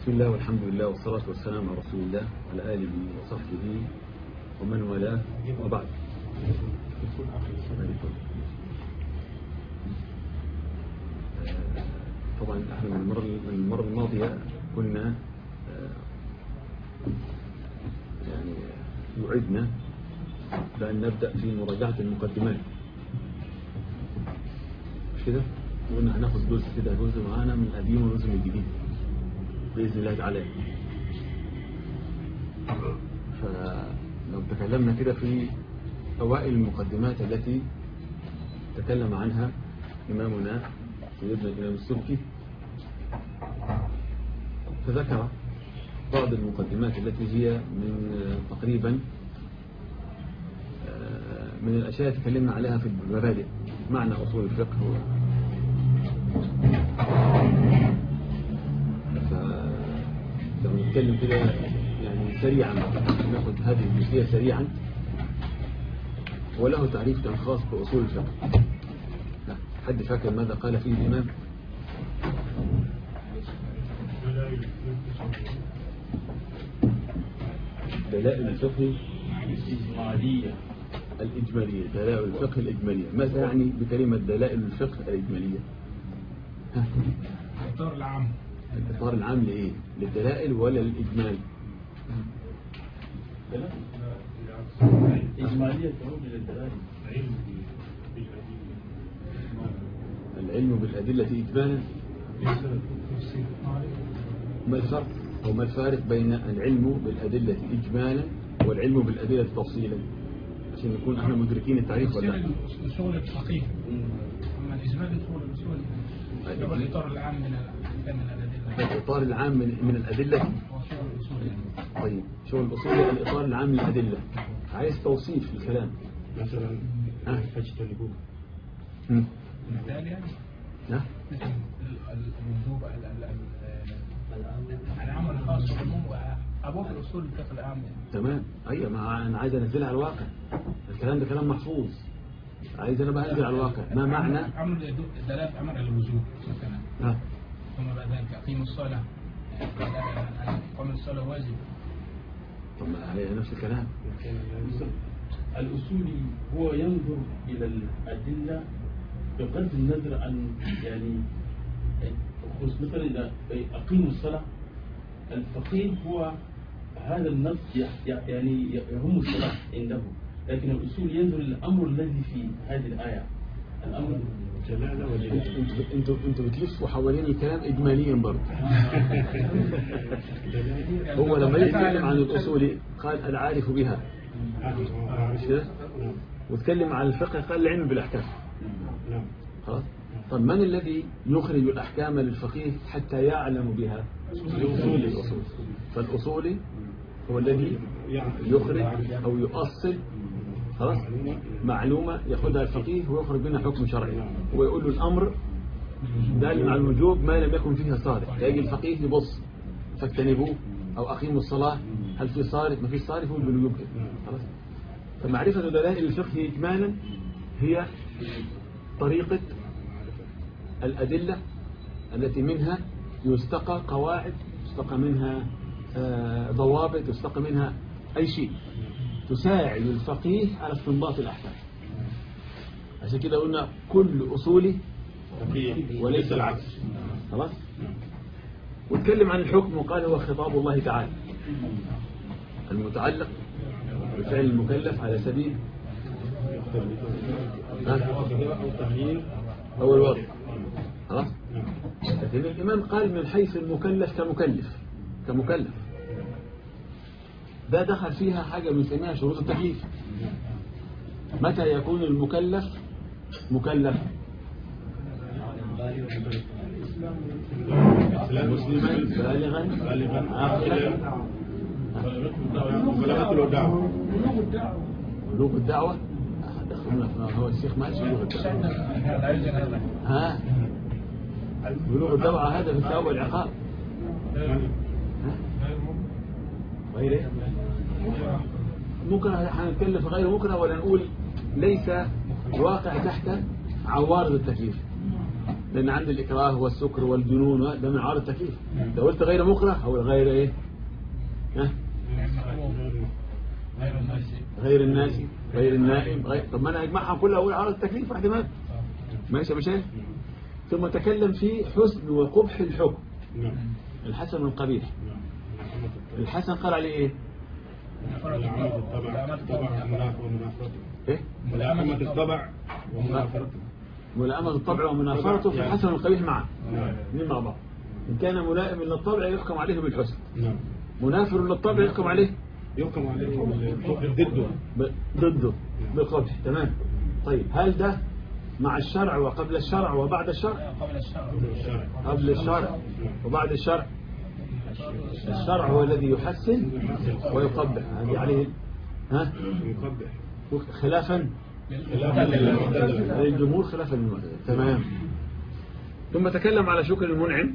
بسم الله والحمد لله والصلاة والسلام على رسول الله وعلى آله وصحبه ومن والاه وبعد آه، طبعا احنا من المرة من المرة الماضية كنا آه، يعني وعدنا بأن نبدأ في مراجعة المقدمات مش كده؟ وقلنا هناخد جزء كده جزء معانا من القديم وجزء من الجديد بإذن الله تعالى فلو تكلمنا كده في أوائل المقدمات التي تكلم عنها إمامنا سيدنا الإمام السبكي فذكر بعض المقدمات التي هي من تقريبا من الأشياء اللي تكلمنا عليها في المبادئ معنى أصول الفقه هو فلو نتكلم كده يعني سريعا ناخد هذه الجزئية سريعا وله تعريف كان خاص بأصول الفقه لا حد فاكر ماذا قال فيه الإمام دلائل الفقه الإجمالية الإجمالية دلائل الفقه الإجمالية ماذا يعني بكلمة دلائل الفقه الإجمالية ها؟ الإطار العام الإطار العام لإيه للدلائل ولا للإجمال إجمالية تعود إلى الدلائل العلم بالأدلة إجمالا ما الفرق أو ما الفارق بين العلم بالأدلة إجمالا والعلم بالأدلة تفصيلا عشان نكون احنا مدركين التعريف ولا لا الأصول الفقيه أما الإجمال يدخل الأصول اللي هو الإطار العام من ال- من الأدلة الإطار العام من, من الأدلة وصول الأصول يعني. طيب شو الأصول الإطار العام للأدلة عايز توصيف الكلام مثلا ها؟ فاجتنبوه هم. مثال يعني ها؟ مثل ال- ال- الوجوب ال- ال- ال- العمل الخاص والعموم أبواب الأصول الفقه العام يعني. تمام أيوة ما أنا عايز أنزلها على الواقع الكلام ده كلام محفوظ عايز أنا بقى أنزل على الواقع ما معنى عمل دلالة أمر على الوجوب مثلا ها ثم بعد ذلك أقيموا الصلاة قام الصلاة واجب طب ما هي نفس الكلام الأصولي هو ينظر إلى الأدلة بغض النظر عن يعني خصوص مثلا إذا أقيموا الصلاة الفقيه هو هذا النص يح- يح- يعني يهم الصلاة عنده لكن الأصول ينظر إلى الأمر الذي في هذه الآية الأمر جلالة وجلالة انتوا انتوا انتوا بتلفوا حوالين الكلام اجماليا برضه هو لما يتكلم عن الاصول قال العارف بها مش كده نعم واتكلم عن الفقه قال العلم بالاحكام نعم خلاص طب من الذي يخرج الاحكام للفقيه حتى يعلم بها الاصول الاصول فالاصولي هو الذي يخرج او يؤصل خلاص معلومه ياخذها الفقيه ويخرج منها حكم شرعي ويقول له الامر دال على الوجوب ما لم يكن فيها صارف يجي الفقيه يبص فاجتنبوه او اقيموا الصلاه هل في صارف ما في صارف يقول بالوجوب كده خلاص فمعرفه دلائل الفقه اجمالا هي طريقه الادله التي منها يستقى قواعد يستقى منها آه، ضوابط يستقى منها اي شيء تساعد الفقيه على استنباط الاحكام عشان كده قلنا كل اصولي وليس العكس خلاص واتكلم عن الحكم وقال هو خطاب الله تعالى المتعلق بفعل المكلف على سبيل ها؟ أو تغيير هو الوضع خلاص لكن الإمام قال من حيث المكلف كمكلف كمكلف ده دخل فيها حاجة بنسميها شروط التكليف متى يكون المكلف مكلف مسلما بالغا عاقلا بلغت الوداع بلوغ الدعوة آه، دخلنا في هو الشيخ ما بلوغ الدعوة ها بلوغ الدعوة هذا في الثواب والعقاب ها؟ غير إيه؟ مكره هنتكلم في غير مكره ولا نقول ليس واقع تحت عوارض التكليف لأن عند الإكراه والسكر والجنون ده من عوارض التكليف لو قلت غير مكره أو غير إيه ها؟ غير الناس غير الناس غير النائم غير طب ما أنا أجمعها كلها أقول عوارض التكليف واحدة ما ماشي يا مشايخ ثم تكلم في حسن وقبح الحكم نعم الحسن والقبيح نعم نعم الحسن قال عليه إيه ملائمة الطبع طبع مناف- ومنافرته إيه ملائمة الطبع ومنافرته ملائمة الطبع ومنافرته في الحسن والقبيح معا نعم اثنين مع بعض إن كان ملائم للطبع يحكم عليه بالحسن نعم منافر للطبع يحكم عليه يحكم عليه ضده ب- ضده بالقبح تمام طيب هل ده مع الشرع وقبل الشرع وبعد الشرع قبل الشرع الشرع قبل الشرع وبعد الشرع الشرع هو الذي يحسن ويقبح هذه عليه ها يقبح خلافا خلافا للجمهور خلافا للمعتزله تمام ثم تكلم على شكر المنعم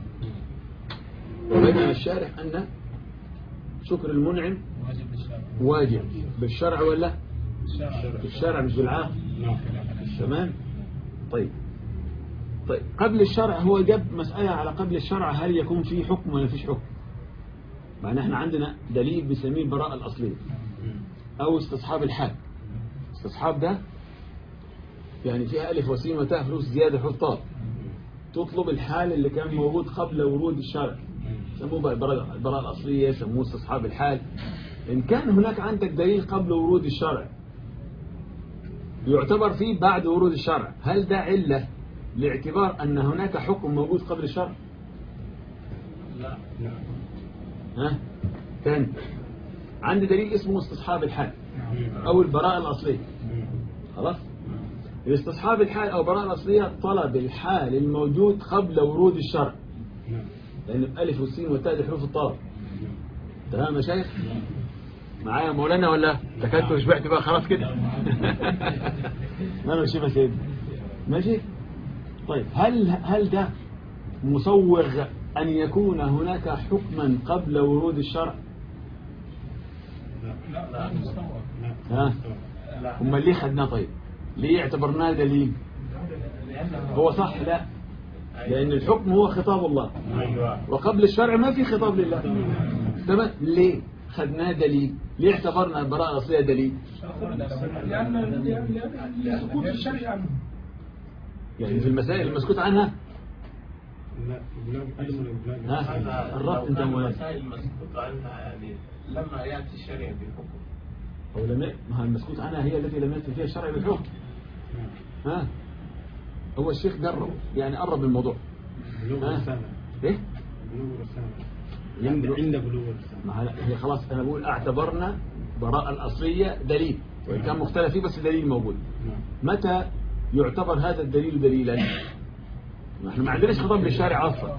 وبين الشارح أن شكر المنعم واجب الشرع واجب بالشرع ولا الشرع بالشرع مش بالعقل نعم تمام طيب طيب قبل الشرع هو جاب مسألة على قبل الشرع هل يكون فيه حكم ولا فيش حكم مع ان احنا عندنا دليل بنسميه البراءة الأصلية أو استصحاب الحال استصحاب ده يعني فيها ألف وسين وتاء فلوس زيادة حروف طاء تطلب الحال اللي كان موجود قبل ورود الشرع سموه بقى البراءة البراءة الأصلية سموه استصحاب الحال إن كان هناك عندك دليل قبل ورود الشرع يعتبر فيه بعد ورود الشرع هل ده علة لاعتبار أن هناك حكم موجود قبل الشرع لا نعم ها ثاني عندي دليل اسمه استصحاب الحال أو البراءة الأصلية خلاص الاستصحاب الحال أو البراءة الأصلية طلب الحال الموجود قبل ورود الشرع نعم لأن بألف والسين والتاء دي حروف الطاء تمام يا شيخ معايا يا مولانا ولا تكلت وشبعت بقى خلاص كده ما انا شايف يا سيدي ماشي طيب هل هل ده مسوغ أن يكون هناك حكما قبل ورود الشرع لا لا لا مستوى ها لا هم ليه خدناه طيب ليه اعتبرناه دليل لأنه هو صح لا لأن الحكم هو خطاب الله أيوة وقبل الشرع ما في خطاب لله تمام ليه خدناه دليل ليه اعتبرنا البراءة الأصلية دليل لأن لأن سقوط الشرع عنه يعني في المسائل المسكوت عنها لا بلاد عدم الإبلاغ ها الربط انت مولانا المسائل المسكوت عنها يعني لما يأتي الشرع بحكم أو لم ي- ما هي المسكوت عنها هي التي لم يأتي فيها الشرع بالحكم ها هو الشيخ قرب يعني قرب من الموضوع بلوغ ها الرسالة ايه بلوغ الرسالة عند- عند عند بلوغ الرسالة ما هي هي خلاص انا بقول اعتبرنا براءة الأصلية دليل وإن كان مختلف فيه بس دليل موجود نعم متى يعتبر هذا الدليل دليلا نحن ما عندناش خطاب للشارع أصلا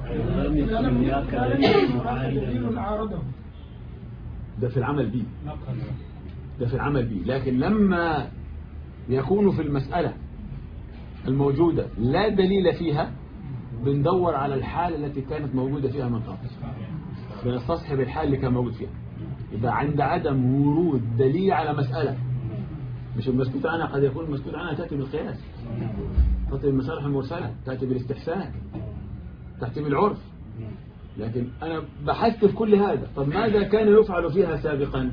دليل عارضه ده في العمل به ده في العمل به لكن لما يكون في المسألة الموجودة لا دليل فيها بندور على الحالة التي كانت موجودة فيها من قبل بنستصحب الحال اللي كان موجود فيها يبقى عند عدم ورود دليل على مسألة مش المسكوت عنها قد يكون المسكوت عنها تأتي بالقياس تأتي بالمصالح المرسلة تأتي بالاستحسان تأتي بالعرف نعم لكن أنا بحثت في كل هذا طب ماذا كان يفعل فيها سابقا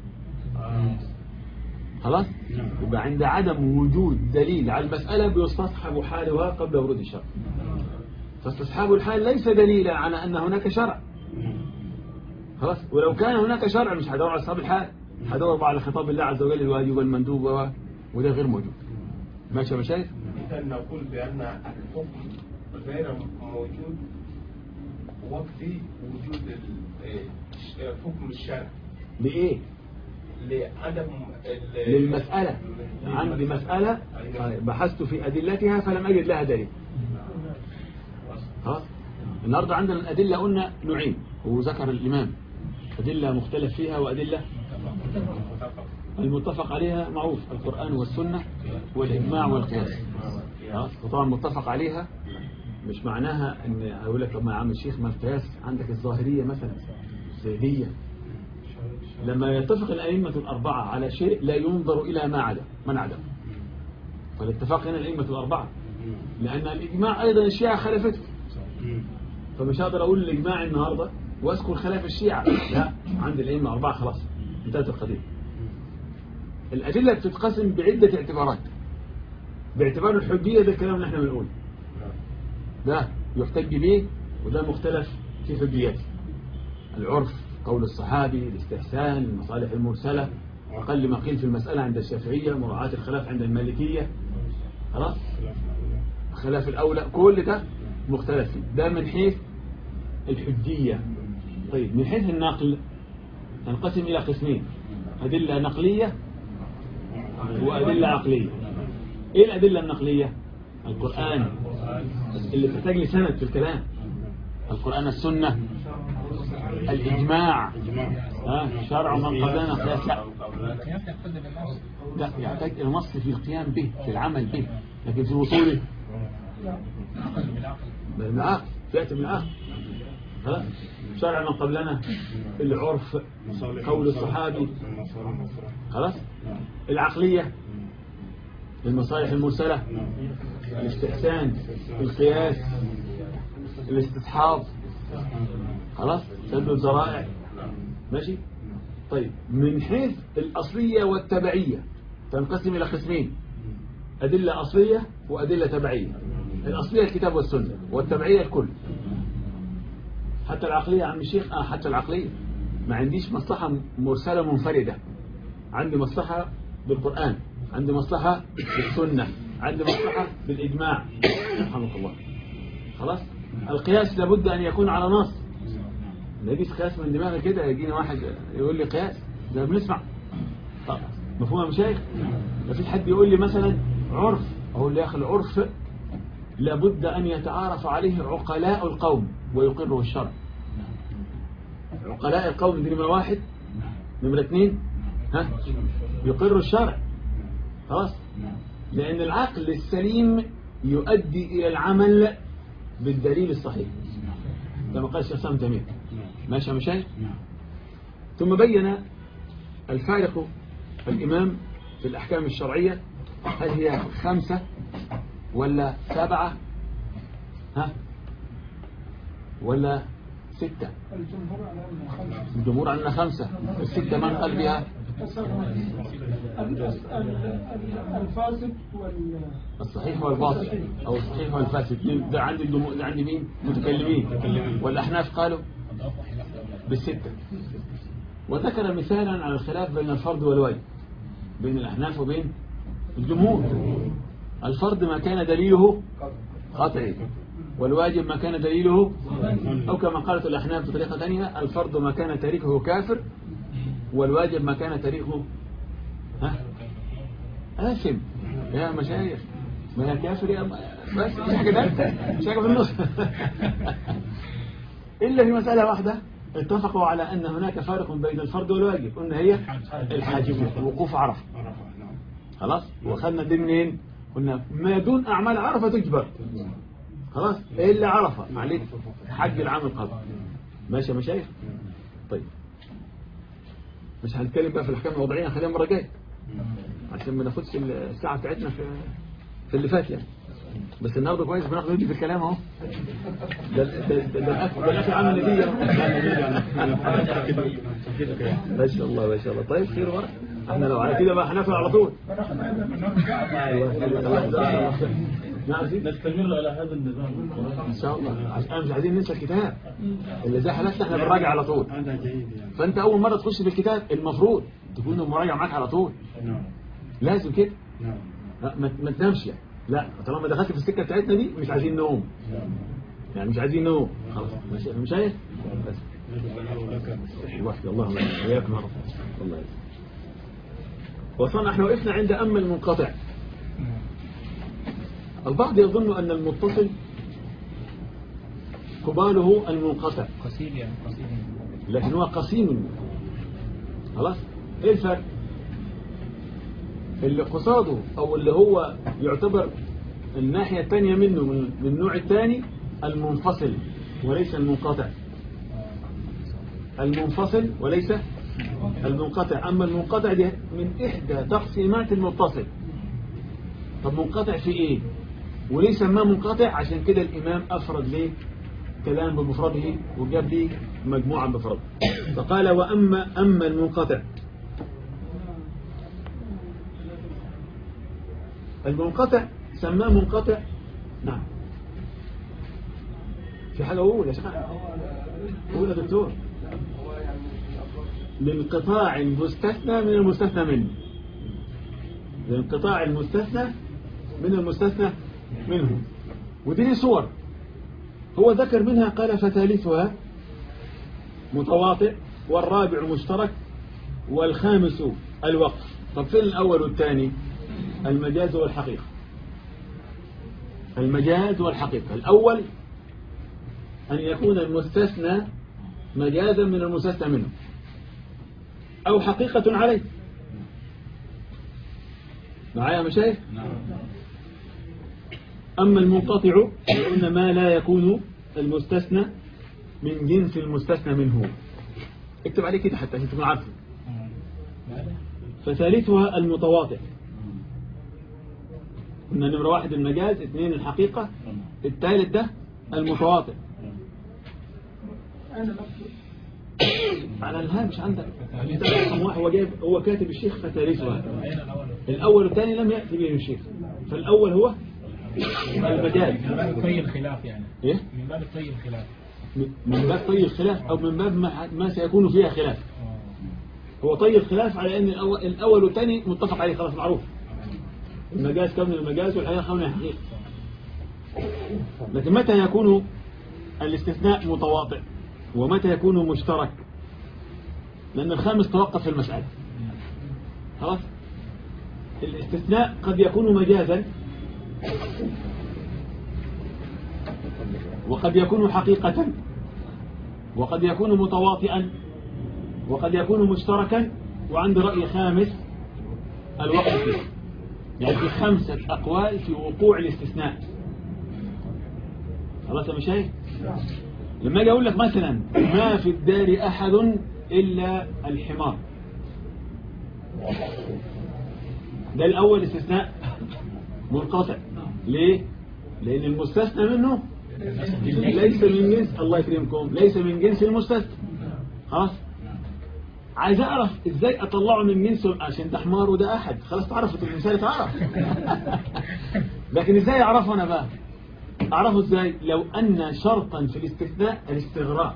خلاص نعم. يبقى عند عدم وجود دليل على المسألة بيستصحب حالها قبل ورود الشرع فاستصحاب الحال ليس دليلا على أن هناك شرع نعم خلاص ولو كان هناك شرع مش هدور على أصحاب الحال هدور بقى على خطاب الله عز وجل الواجب والمندوب و- وده غير موجود ماشي يا مشايخ إذا نقول بأن الحكم غير موجود وقت وجود ال- إيه، حكم الشرع لإيه لعدم ال- للمسألة عندي مسألة أيوة. بحثت في أدلتها فلم أجد لها دليل خلاص النهاردة عندنا الأدلة قلنا نوعين وذكر الإمام أدلة مختلف فيها وأدلة المتفق عليها معروف القرآن والسنة والإجماع والقياس خلاص وطبعا متفق عليها مش معناها ان اقول لك طب ما يا عم الشيخ ما القياس عندك الظاهرية مثلا الزيدية لما يتفق الأئمة الأربعة على شيء لا ينظر إلى ما عدا من عدا فالاتفاق هنا الأئمة الأربعة لأن الإجماع أيضا الشيعة خلفته مم. فمش هقدر أقول الإجماع النهاردة وأذكر خلاف الشيعة لا عند الأئمة أربعة خلاص انتهت القضية الأدلة بتتقسم بعدة اعتبارات باعتبار الحجية ده الكلام اللي احنا بنقوله ده يحتج به وده مختلف في حجيته العرف قول الصحابي الاستحسان المصالح المرسلة أقل ما قيل في المسألة عند الشافعية مراعاة الخلاف عند المالكية خلاص خلاف الأولى. خلاف الأولى كل ده مختلف فيه ده من حيث الحجية طيب من حيث النقل تنقسم إلى قسمين أدلة نقلية وأدلة عقلية إيه الأدلة النقلية القرآن اللي تحتاج لسند في الكلام القرآن السنة الإجماع إجماع. ها شرع من قبلنا قياس لا القياس يقتضي بالنص لا يحتاج إلى نص في القيام به في العمل به لكن في وصوله يقتضي بالعقل من العقل يأتي من العقل خلاص شرع من قبلنا العرف مصالح قول المصالح. الصحابي المصالح المصالح. خلاص نعم. العقلية المصالح المرسلة نعم. الاستحسان القياس الاستصحاب خلاص سد الذرائع ماشي طيب من حيث الأصلية والتبعية تنقسم إلى قسمين أدلة أصلية وأدلة تبعية الأصلية الكتاب والسنة والتبعية الكل حتى العقلية يا عم الشيخ آه حتى العقلية ما عنديش مصلحة مرسلة منفردة عندي مصلحة بالقرآن عندي مصلحة بالسنة عندي مصلحة بالإجماع رحمك الله خلاص القياس لابد أن يكون على نص ما يجيش قياس من دماغي كده يجيني واحد يقول لي قياس ده بنسمع طب مفهوم يا مشايخ ما فيش حد يقول لي مثلا عرف أقول لي يا أخي العرف لابد أن يتعارف عليه عقلاء القوم ويقره الشرع عقلاء القوم دي نمرة واحد نمرة اثنين ها يقر الشرع خلاص لأن العقل السليم يؤدي إلى العمل بالدليل الصحيح كما قال الشيخ سام تيمية ماشي يا مشايخ ثم بين الفارق الإمام في الأحكام الشرعية هل هي خمسة ولا سبعة ها ولا ستة الجمهور على أنه خمسة الجمهور عندنا خمسة الستة من قال بها ال- ال- الفاسد وال الصحيح والباطل أو الصحيح والفاسد ده عندي الجمهور ده عندي مين متكلمين والأحناف قالوا بالستة وذكر مثالا على الخلاف بين الفرد والواجب بين الأحناف وبين الجمهور الفرد ما كان دليله قطعي والواجب ما كان دليله أو كما قالت الأحناف بطريقة ثانية الفرد ما كان تاريخه كافر والواجب ما كان تاريخه ها آثم يا مشايخ ما هي كافر يا م- بس مش حاجة ده مش حاجة في النص إلا في مسألة واحدة اتفقوا على أن هناك فارق بين الفرد والواجب قلنا هي الحاجب وقوف عرفة عرفة نعم خلاص واخذنا دي منين قلنا ما دون أعمال عرفة تجبر خلاص إلا عرفة عليك حج العام القادم ماشي يا مشايخ طيب مش هنتكلم بقى في الأحكام الوضعية خليها المرة الجاية عشان ما ناخدش الساعة بتاعتنا في في اللي فات يعني بس النهارده كويس بناخد ندي في الكلام اهو ده ده ده ده الأكل ده الأكل عامل نتيجة ما شاء الله ما شاء الله طيب خير ورق احنا لو على كده بقى هناكل على طول نعم سيدي. نستمر على هذا النظام ان شاء الله عشان مش عايزين ننسى الكتاب اللي زي حالاتنا احنا بنراجع على طول هذا جيد يعني فانت اول مره تخش في الكتاب المفروض تكون المراجعه معاك على طول نعم لازم كده نعم لا، ما ما تنامش يعني لا طالما دخلت في السكه بتاعتنا دي مش عايزين نوم نعم يعني مش عايزين نوم خلاص ماشي مش عايز بس ندعو له لك الوحي اللهم وياكم يا رب الله يسلمك. وصلنا احنا وقفنا عند اما المنقطع البعض يظن ان المتصل قباله المنقطع قصير يعني قصير لكن هو قسيم خلاص ايه الفرق اللي قصاده او اللي هو يعتبر الناحية الثانية منه من من النوع الثاني المنفصل وليس المنقطع المنفصل وليس المنقطع أما المنقطع دي من إحدى تقسيمات المتصل طب منقطع في إيه وليه سماه منقطع عشان كده الإمام أفرد ليه كلام بمفرده وجاب لي مجموعة بمفرده فقال وأما أما المنقطع المنقطع سماه منقطع نعم في حاجة أقول يا شيخ قول يا دكتور لانقطاع المستثنى من المستثنى منه لانقطاع المستثنى من المستثنى منه ودي ليه صور هو ذكر منها قال فثالثها متواطئ والرابع مشترك والخامس الوقف طب فين الأول والثاني المجاز والحقيقة المجاز والحقيقة الأول أن يكون المستثنى مجازا من المستثنى منه أو حقيقة عليه معايا مشايخ أما المنقطع فإن ما لا يكون المستثنى من جنس المستثنى منه اكتب عليه كده حتى عشان تكون عارفه فثالثها المتواطئ قلنا نمرة واحد المجاز اثنين الحقيقة الثالث ده المتواطئ أنا مكتوب على الهامش عندك انت رقم واحد هو جايب هو كاتب الشيخ فثالثها أين الأول؟ الأول والثاني لم يأتي به الشيخ فالأول هو المجاز من باب طي الخلاف يعني إيه؟ من باب طي الخلاف من باب طي الخلاف أو من باب ما, ما سيكون فيها خلاف آه. هو طي الخلاف على أن الأول, الأول والثاني متفق عليه خلاص معروف المجاز كون المجاز والحقيقة كون الحقيقة لكن متى يكون الاستثناء متواطئ ومتى يكون مشترك لأن الخامس توقف في المسألة خلاص الاستثناء قد يكون مجازا وقد يكون حقيقة وقد يكون متواطئا وقد يكون مشتركا وعندي رأي خامس الوقت فيه يعني في خمسة أقوال في وقوع الاستثناء خلاص يا مشايخ لما أجي أقول لك مثلا ما في الدار أحد إلا الحمار ده الأول استثناء منقطع ليه؟ لأن المستثنى منه ليس من جنس الله يكرمكم ليس من جنس المستثنى خلاص عايز اعرف ازاي اطلعه من جنسه عشان ده حمار وده احد خلاص تعرفت الانسان تعرف لكن ازاي اعرفه انا بقى اعرفه ازاي لو ان شرطا في الاستثناء الاستغراق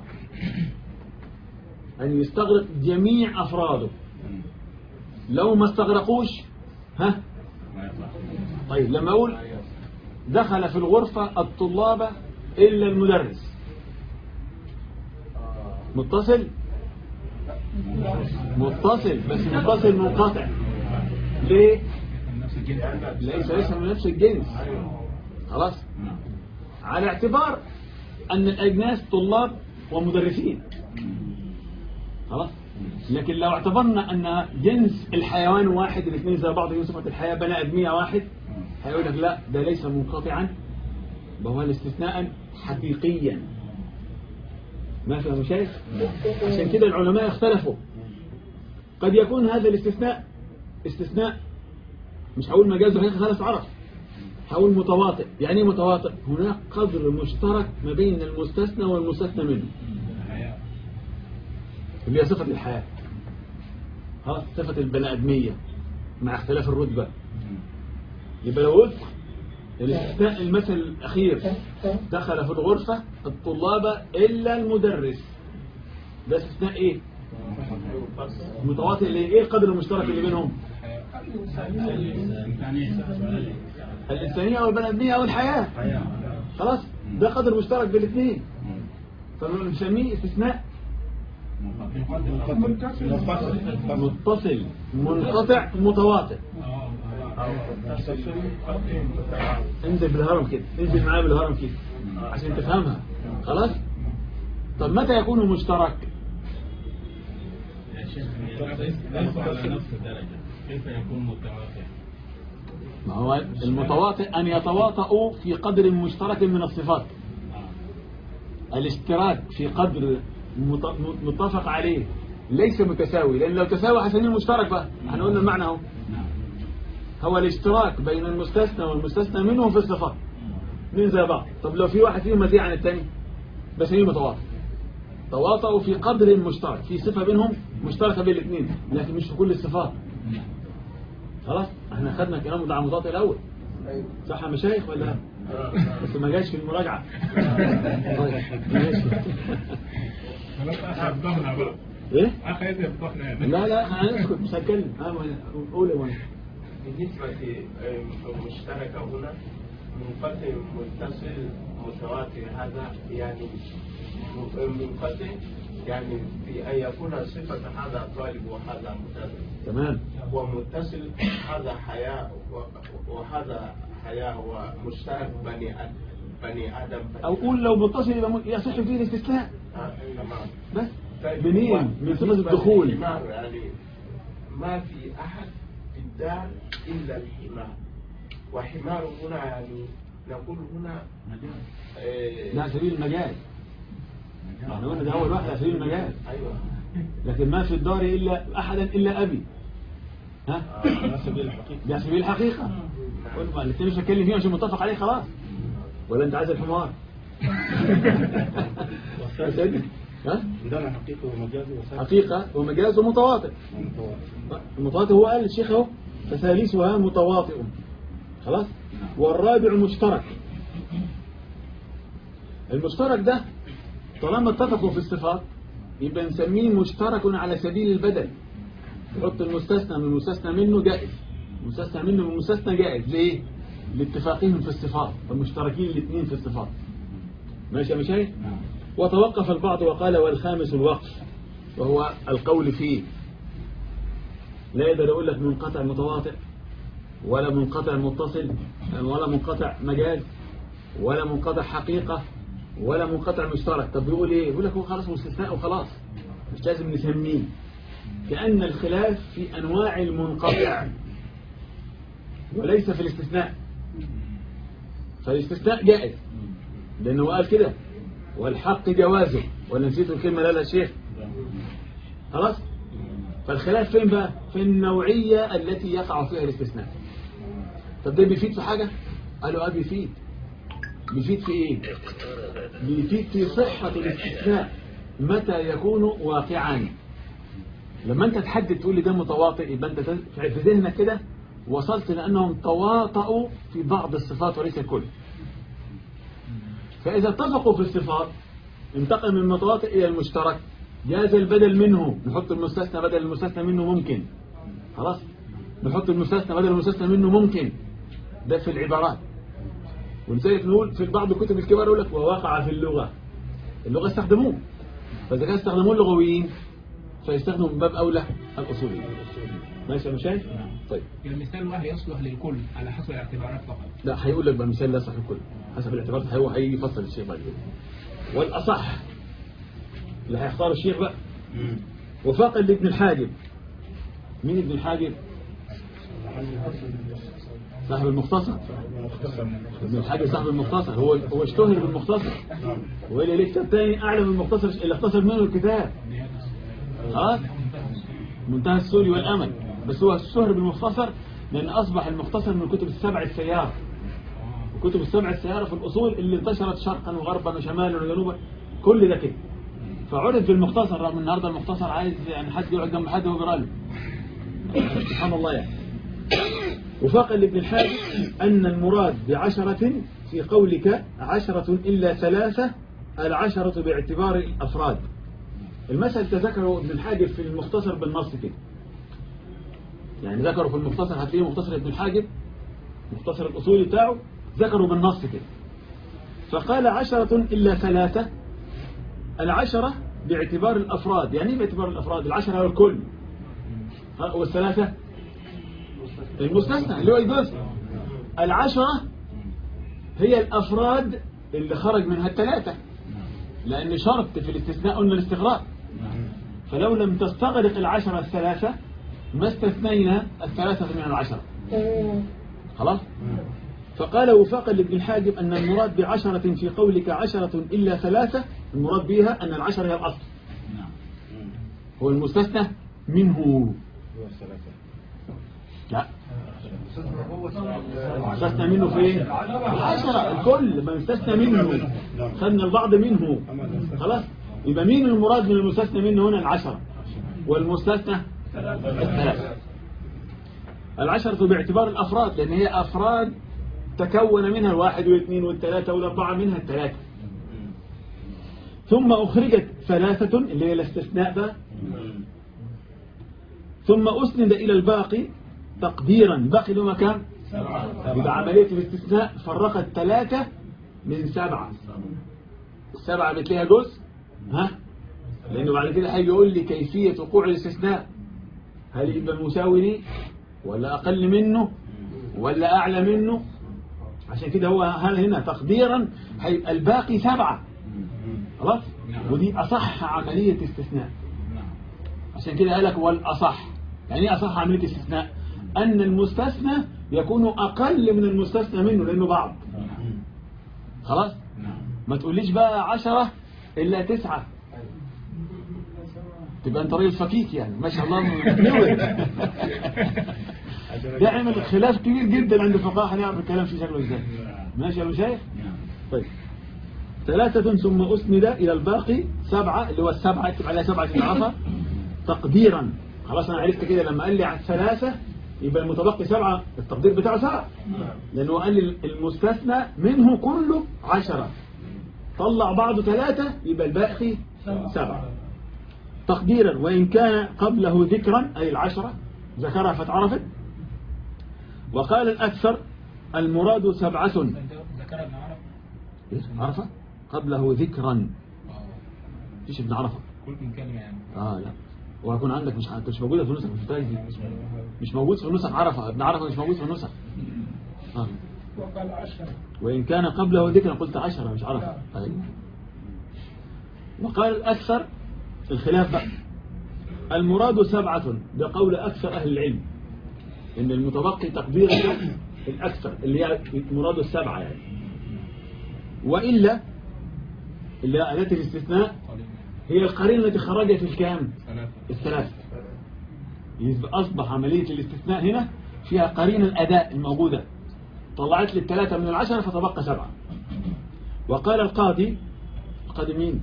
ان يستغرق جميع افراده لو ما استغرقوش ها طيب لما اقول دخل في الغرفة الطلاب إلا المدرس متصل متصل بس متصل منقطع ليه من نفس الجنس ليس ليس من نفس الجنس خلاص على اعتبار أن الأجناس طلاب ومدرسين خلاص لكن لو اعتبرنا أن جنس الحيوان واحد الاثنين زي بعض من صفة الحياة بني أدمية واحد هيقول لك لا ده ليس منقطعا وهو الاستثناء حقيقيا ما فهم شيء عشان كده العلماء اختلفوا قد يكون هذا الاستثناء استثناء مش هقول مجاز وحقيقة خلاص عرف هقول متواطئ يعني ايه متواطئ هناك قدر مشترك ما بين المستثنى والمستثنى منه الحياة اللي هي صفة الحياة ها صفة البني آدمية مع اختلاف الرتبة يبقى لو قلت الاستثناء المثل الأخير دخل في الغرفة الطلاب إلا المدرس ده استثناء إيه؟ متواطئ ليه؟ إيه القدر المشترك اللي بينهم؟ الإنسانية أو البني أو الحياة خلاص ده قدر مشترك بالاثنين فبنسميه استثناء متصل منقطع متواطئ انزل بالهرم كده انزل معايا بالهرم كده عشان تفهمها خلاص طب متى يكون مشترك يا شيخ يقف على نفس الدرجة كيف يكون متوافق ما هو المتواطئ أن يتواطؤوا في قدر مشترك من الصفات الاشتراك في قدر مت- متفق عليه ليس متساوي لأن لو تساوي هسميه مشترك بقى احنا قلنا المعنى اهو نعم هو الاشتراك بين المستثنى والمستثنى منه في الصفات اثنين زي بعض طب لو في واحد فيهم مزيع عن الثاني بسميه متواطئ تواطؤوا في قدر مشترك في صفة بينهم مشتركة بين الاثنين لكن مش في كل الصفات خلاص احنا خدنا كلام مع متواطئ الاول صح يا مشايخ ولا لا؟ بس ما جاش في المراجعة طيب ماشي خلاص اخي يفضحنا بقى ايه اخي يفضحنا يعني لا لا انا اسكت مش هتكلم اه ما- قول يا مهندس. بالنسبة للمشتركة هنا منقسم متصل متواتر هذا يعني منقسم يعني في أن يكون صفة هذا طالب وهذا متصل تمام ومتصل هذا حياة و- وهذا حياة ومشترك بني آدم بني آدم او قول لو متصل يبقى م- يصح فيه الاستثناء آه، تمام بس طيب، منين هو من صفة بالنسبة الدخول للحمار يعني ما في أحد في الدار إلا الحمار وحمار هنا يعني نقول هنا آه، ده على سبيل المجال احنا قلنا ده اول واحد على سبيل المجال أيوة لكن ما في الدار الا احدا الا ابي ها على سبيل الحقيقة ده على سبيل الحقيقة قول ما الاثنين مش هتكلم فيه عشان متفق عليه خلاص ولا انت عايز الحمار يا سيدي ها عندنا حقيقة ومجاز وسائل حقيقة ومجاز ومتواطئ المتواطئ هو قال الشيخ اهو فثالثها متواطئ خلاص والرابع مشترك المشترك ده طالما اتفقوا في الصفات يبقى نسميه مشترك على سبيل البدل نحط المستثنى من المستثنى منه جائز المستثنى منه من المستثنى جائز ليه؟ لاتفاقهم في الصفات فمشتركين الاثنين في الصفات ماشي يا مشايخ وتوقف البعض وقال والخامس الوقف وهو القول فيه لا يقدر يقول لك منقطع متواطئ ولا منقطع متصل ولا منقطع مجاز ولا منقطع حقيقة ولا منقطع مشترك طب بيقول ايه يقول لك هو خلاص مستثناء وخلاص مش لازم نسميه كأن الخلاف في أنواع المنقطع وليس في الاستثناء فالاستثناء جائز لأنه قال كده والحق جوازه ولا نسيت الكلمة لا لا شيخ خلاص فالخلاف فين بقى في النوعية التي يقع فيها الاستثناء طب ده بيفيد في حاجة قالوا اه بيفيد بيفيد في ايه بيفيد في صحة الاستثناء متى يكون واقعا لما انت تحدد تقول لي ده متواطئ يبقى انت في ذهنك كده وصلت لانهم تواطؤوا في بعض الصفات وليس الكل فاذا اتفقوا في الصفات انتقل من المتواطئ الى المشترك جاز البدل منه نحط المستثنى بدل المستثنى منه ممكن خلاص نحط المستثنى بدل المستثنى منه ممكن ده في العبارات ولذلك نقول في بعض الكتب الكبار يقول لك ووقع في اللغة اللغة استخدموه فإذا كان استخدموه اللغويين فيستخدموا من باب أولى الأصوليين ماشي يا مشايخ طيب المثال الواحد يصلح للكل على حسب الاعتبارات فقط لا هيقول لك بمثال لا صح الكل حسب الاعتبار هو هيجي يفصل الشيخ بعد كده والأصح اللي هيختار الشيخ بقى وفاقا لابن الحاجب مين ابن الحاجب صاحب المختصر ابن الحاجب صاحب المختصر هو هو اشتهر بالمختصر هو اللي ليه كتاب تاني اعلى من المختصر اللي اختصر منه الكتاب ها منتهى السوري والامل بس هو اشتهر بالمختصر لان اصبح المختصر من كتب السبع السيار وكتب السبع السيارة في الأصول اللي انتشرت شرقا وغربا وشمالا وجنوبا كل ده كده فعرف بالمختصر رغم النهارده المختصر عايز يعني حد يقعد جنب حد ويقرا له سبحان الله يعني وفاق لابن الحاج أن المراد بعشرة في قولك عشرة إلا ثلاثة العشرة باعتبار الأفراد المثل تذكره ابن الحاجب في المختصر بالنص كده يعني ذكروا في المختصر هتلاقيه مختصر ابن الحاجب مختصر الأصول بتاعه ذكروا بالنص كده فقال عشرة إلا ثلاثة العشرة باعتبار الأفراد يعني ايه باعتبار الأفراد العشرة هو الكل ها، والثلاثة المستثنى اللي هو الجزء العشرة هي الأفراد اللي خرج منها الثلاثة لأن شرط في الاستثناء قلنا الاستغراق فلو لم تستغرق العشرة الثلاثة ما استثنينا الثلاثة من العشرة خلاص فقال وفاقا لابن الحاجب أن المراد بعشرة في قولك عشرة إلا ثلاثة المراد بها أن العشرة هي الأصل هو المستثنى منه هو الثلاثة لا مستثنى منه فين العشرة الكل ما يستثنى منه خدنا البعض منه خلاص يبقى مين المراد من المستثنى منه هنا العشرة والمستثنى الثلاثة العشرة باعتبار الأفراد لأن هي أفراد تكون منها الواحد والاثنين والثلاثة والأربعة منها الثلاثة ثم أخرجت ثلاثة اللي هي الاستثناء بقى ثم أسند إلى الباقي تقديرا باقي له مكان يبقى عملية الاستثناء فرقت ثلاثة من سبعة السبعة بتلاقيها جزء ها لأنه بعد كده هيجي يقول لي كيفية وقوع الاستثناء هل يبقى مساوي لي ولا أقل منه ولا أعلى منه عشان كده هو هل هنا تقديرا هيبقى الباقي سبعة خلاص ودي أصح عملية استثناء عشان كده قالك والأصح يعني ايه أصح عملية استثناء أن المستثنى يكون أقل من المستثنى منه لأنه بعض خلاص ما تقوليش بقى عشرة إلا تسعة تبقى انت راجل فكيك يعني ما شاء الله نور ده عمل خلاف كبير جدا عند الفقهاء هنعرف الكلام في شكله ازاي ماشي يا ابو شايف طيب ثلاثة ثم أسند إلى الباقي سبعة اللي هو السبعة اكتب عليها سبعة تعرفها تقديرا خلاص أنا عرفت كده لما قال لي على الثلاثة يبقى المتبقي سبعة التقدير بتاعه سبعة لأنه قال لي المستثنى منه كله عشرة طلع بعضه ثلاثة يبقى الباقي سبعة تقديرا وإن كان قبله ذكرا أي العشرة ذكرها فتعرفت وقال الأكثر المراد سبعة ذكر ابن عرب إيه؟ عرفة قبله ذكرا فيش ابن عرفة قلت من كلمة يعني آه لا وهكون عندك مش مش موجودة في النسخ مش بتاعي دي مش موجود في النسخ عرفة ابن عرفة مش موجود في النسخ آه. وقال عشرة وإن كان قبله ذكرا قلت عشرة مش عرفة أيوة. وقال الأكثر الخلاف بقى المراد سبعة بقول أكثر أهل العلم إن المتبقي تقدير الأكثر اللي هي مراد السبعة يعني وإلا اللي هي آلات الاستثناء قليل هي القرينة التي خرجت الكام ثلاثة الثلاثة يبقى أصبح عملية الاستثناء هنا فيها قرينة الأداء الموجودة طلعت لي الثلاثة من العشرة فتبقى سبعة وقال القاضي القاضي مين؟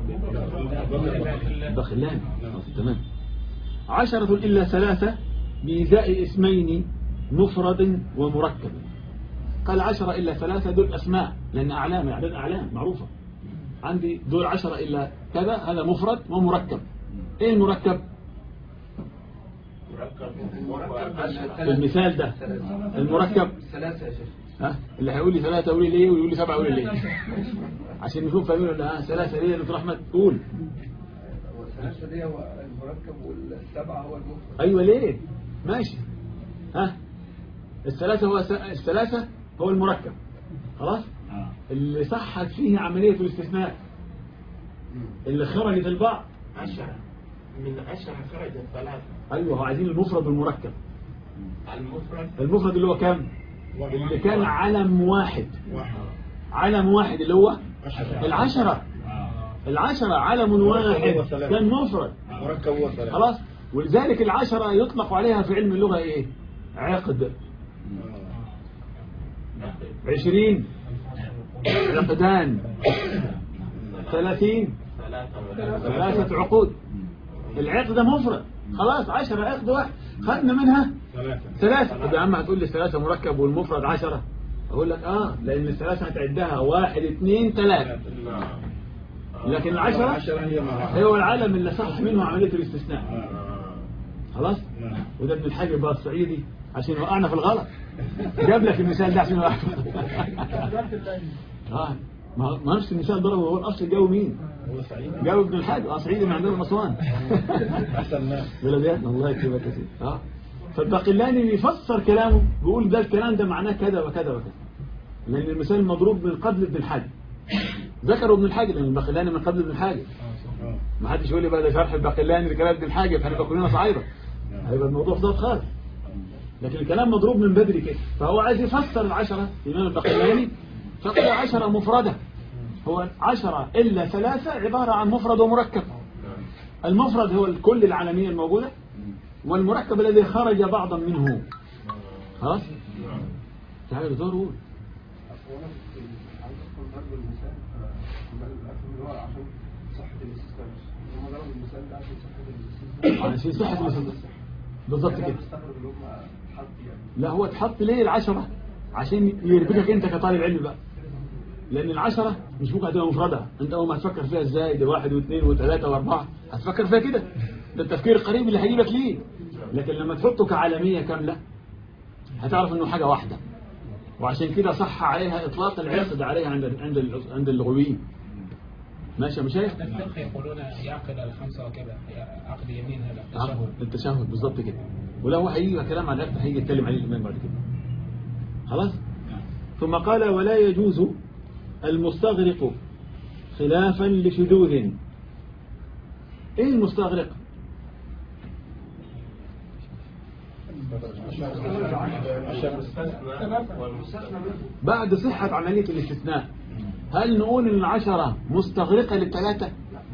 بخلان تمام عشرة إلا ثلاثة بإزاء اسمين مفرد ومركب قال عشرة إلا ثلاثة دول أسماء لأن أعلام أعداد أعلام معروفة عندي دول عشرة إلا كذا هذا مفرد ومركب إيه المركب في المثال ده المركب ثلاثة يا شيخ ها اللي هيقول لي ثلاثة يقول لي ليه ويقول لي سبعة يقول لي ليه عشان نشوف فاهمين ولا ها ثلاثة ليه يا دكتور أحمد قول والثلاثة دي هو المركب والسبعة هو المفرد أيوة ليه ماشي ها الثلاثة هو س... الثلاثة هو المركب خلاص اللي صحت فيه عملية الاستثناء اللي خرجت البعض عشرة من عشرة خرجت ثلاثة أيوة هو عايزين المفرد والمركب المفرد المفرد اللي هو كام اللي كان علم واحد واحد علم واحد اللي هو عشرة العشرة العشرة علم واحد كان مفرد مركب وثلاثة خلاص ولذلك العشرة يطلق عليها في علم اللغة ايه عقد عشرين عقدان ثلاثين ثلاثة عقود العقد ده مفرد خلاص عشرة عقد واحد خدنا منها ثلاثة ثلاثة طب يا عم هتقول لي الثلاثة مركب والمفرد عشرة أقول لك آه لأن الثلاثة هتعدها واحد اثنين ثلاثة لكن العشرة العشرة هي مركب هو العالم اللي صح منه عملية الاستثناء آه. خلاص نعم. وده ابن الحاج بقى الصعيدي عشان يوقعنا في الغلط جاب لك المثال ده عشان يوقعنا اه ما ما نفس المثال ضربه هو الاصل جاوب مين؟ هو سعيد جاوب ابن الحاج اه صعيدي من عندنا اسوان أحسن ناس بلدياتنا الله يكتبها كثير اه فالباقلاني بيفسر كلامه بيقول ده الكلام ده معناه كذا وكذا وكذا لان المثال مضروب من قبل ابن الحاج ذكروا ابن الحاج لان الباقلاني من قبل ابن الحاج آه. ما حدش يقول لي بقى ده شرح الباقلاني لكلام ابن الحاج فهنبقى كلنا صعايده هيبقى الموضوع ضاد خالص لكن الكلام مضروب من بدري كده فهو عايز يفسر العشرة الإمام الباقلاني فقال عشرة مفردة هو عشرة إلا ثلاثة عبارة عن مفرد ومركب المفرد هو الكل العالمية الموجودة والمركب الذي خرج بعضا منه خلاص تعالوا دور قول أولا عايز أفهم ضرب المثال عمال أفهم اللي هو عشان صحة الاستثناء هم ضربوا المثال ده عشان صحة الاستثناء عشان صحة الاستثناء. بالظبط أنا كده مستغرب اللي هم حط يعني لا هو اتحط ليه العشرة عشان يربكك انت كطالب علم بقى لان العشرة مش ممكن هتبقى مفردة انت اول ما هتفكر فيها ازاي ده واحد واثنين وثلاثة واربعة هتفكر فيها كده ده التفكير القريب اللي هيجيبك ليه لكن لما تحطه كعالمية كاملة هتعرف انه حاجة واحدة وعشان كده صح عليها اطلاق العقد عليها عند عند عند اللغويين ماشي يا مشايخ الفقه يقولون يعقد الخمسة وكذا عقد يمين هذا عقد التشهد التشهد بالظبط كده ولا هو هيجي كلام عن العقد هيجي يتكلم عليه الإمام بعد كده خلاص ثم قال ولا يجوز المستغرق خلافا لشذوذ ايه المستغرق والمستثنى منه بعد صحة عملية الاستثناء هل نقول ان العشرة مستغرقة للثلاثة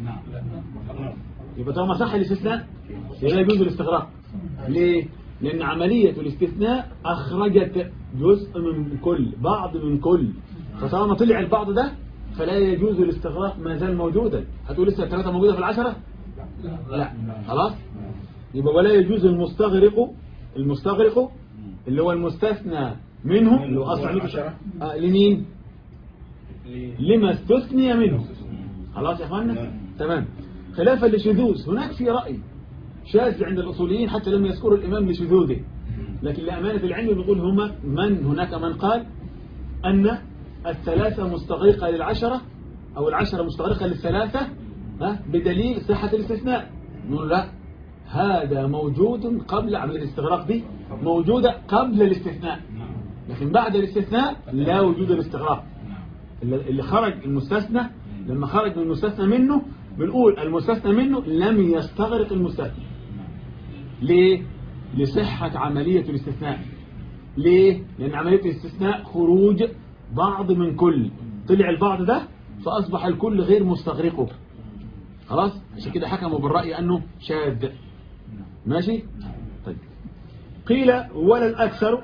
يبقى طالما صح الاستثناء لا يجوز الاستغراق ليه لان عملية الاستثناء اخرجت جزء من كل بعض من كل فطالما طلع البعض ده فلا يجوز الاستغراق ما زال موجودا هتقول لسه الثلاثة موجودة في العشرة لا خلاص يبقى ولا يجوز المستغرق المستغرق اللي هو المستثنى منه اللي هو اصلا العشرة. آه لمين لما استثني منه خلاص يا اخوانا تمام خلافا لشذوذ هناك في رأي شاذ عند الأصوليين حتى لم يذكروا الإمام لشذوذه لكن لأمانة العلم بنقول هما من هناك من قال أن الثلاثة مستغرقة للعشرة أو العشرة مستغرقة للثلاثة ها بدليل صحة الاستثناء نقول لا هذا موجود قبل عملية الاستغراق دي موجودة قبل الاستثناء لكن بعد الاستثناء لا وجود الاستغراق اللي اللي خرج المستثنى لما خرج من المستثنى منه بنقول المستثنى منه لم يستغرق المستثنى ليه؟ لصحة عملية الاستثناء ليه؟ لأن عملية الاستثناء خروج بعض من كل طلع البعض ده فأصبح الكل غير مستغرقه خلاص؟ عشان كده حكموا بالرأي أنه شاذ ماشي؟ طيب قيل ولا الأكثر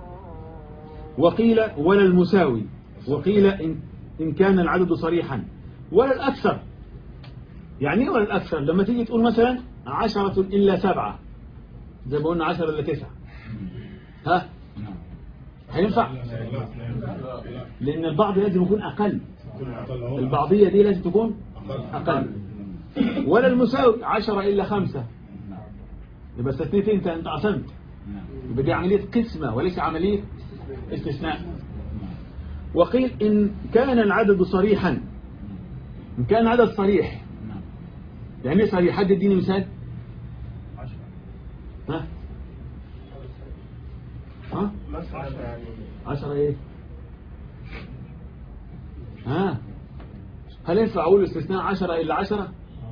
وقيل ولا المساوي وقيل إن, إن كان العدد صريحا ولا الأكثر يعني ايه ولا الأكثر لما تيجي تقول مثلا عشرة إلا سبعة زي ما قلنا عشرة إلا تسعة ها هينفع لأن البعض لازم يكون أقل البعضية دي لازم تكون أقل ولا المساوي عشرة إلا خمسة يبقى استثنيت انت انت عصمت يبقى دي عملية قسمة وليس عملية استثناء وقيل إن كان العدد صريحا إن كان العدد صريح يعني ايه صريح حد اديني مثال ها ها مثلا يعني عشرة ايه ها هل ينفع اقول استثناء عشرة الا عشرة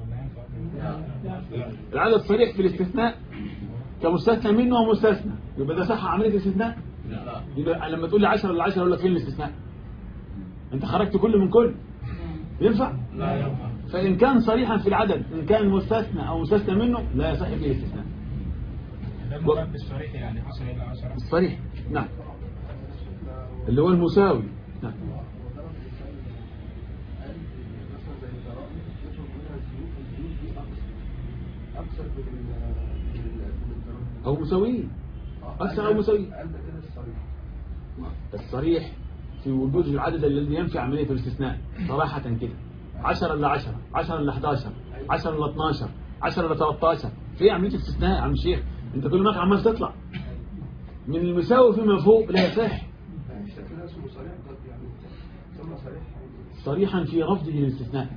العدد صريح في الاستثناء كمستثنى منه ومستثنى يبقى ده صح عملية الاستثناء يبقى لما تقول لي 10 الا 10 اقول لك فين الاستثناء انت خرجت كل من كل ينفع لا ينفع فإن كان صريحا في العدد إن كان مستثنى أو مستثنى منه لا يصح فيه الاستثناء ده المراد بالصريح يعني 10 إلى 10 الصريح نعم اللي هو المساوي نعم وضرب مثال قال مثلا زي الضرائب يطلب منها الزيوت الزيوت دي أكثر أكثر من ال- من ال- من الضرائب أو مساويين آه، أكثر قال أو ده- مساويين قال ده كده الصريح الصريح في وجود العدد الذي ينفي عملية الاستثناء صراحة كده 10 إلا 10 10 إلا 11 10 إلا 12 10 إلا 13 في عملية الاستثناء يا عم الشيخ أنت كل ما عمال تطلع من المساوي فيما فوق لا يصح مش كده اسمه صريح قد يعني ثم صريح يعني صريحا في رفضه للاستثناء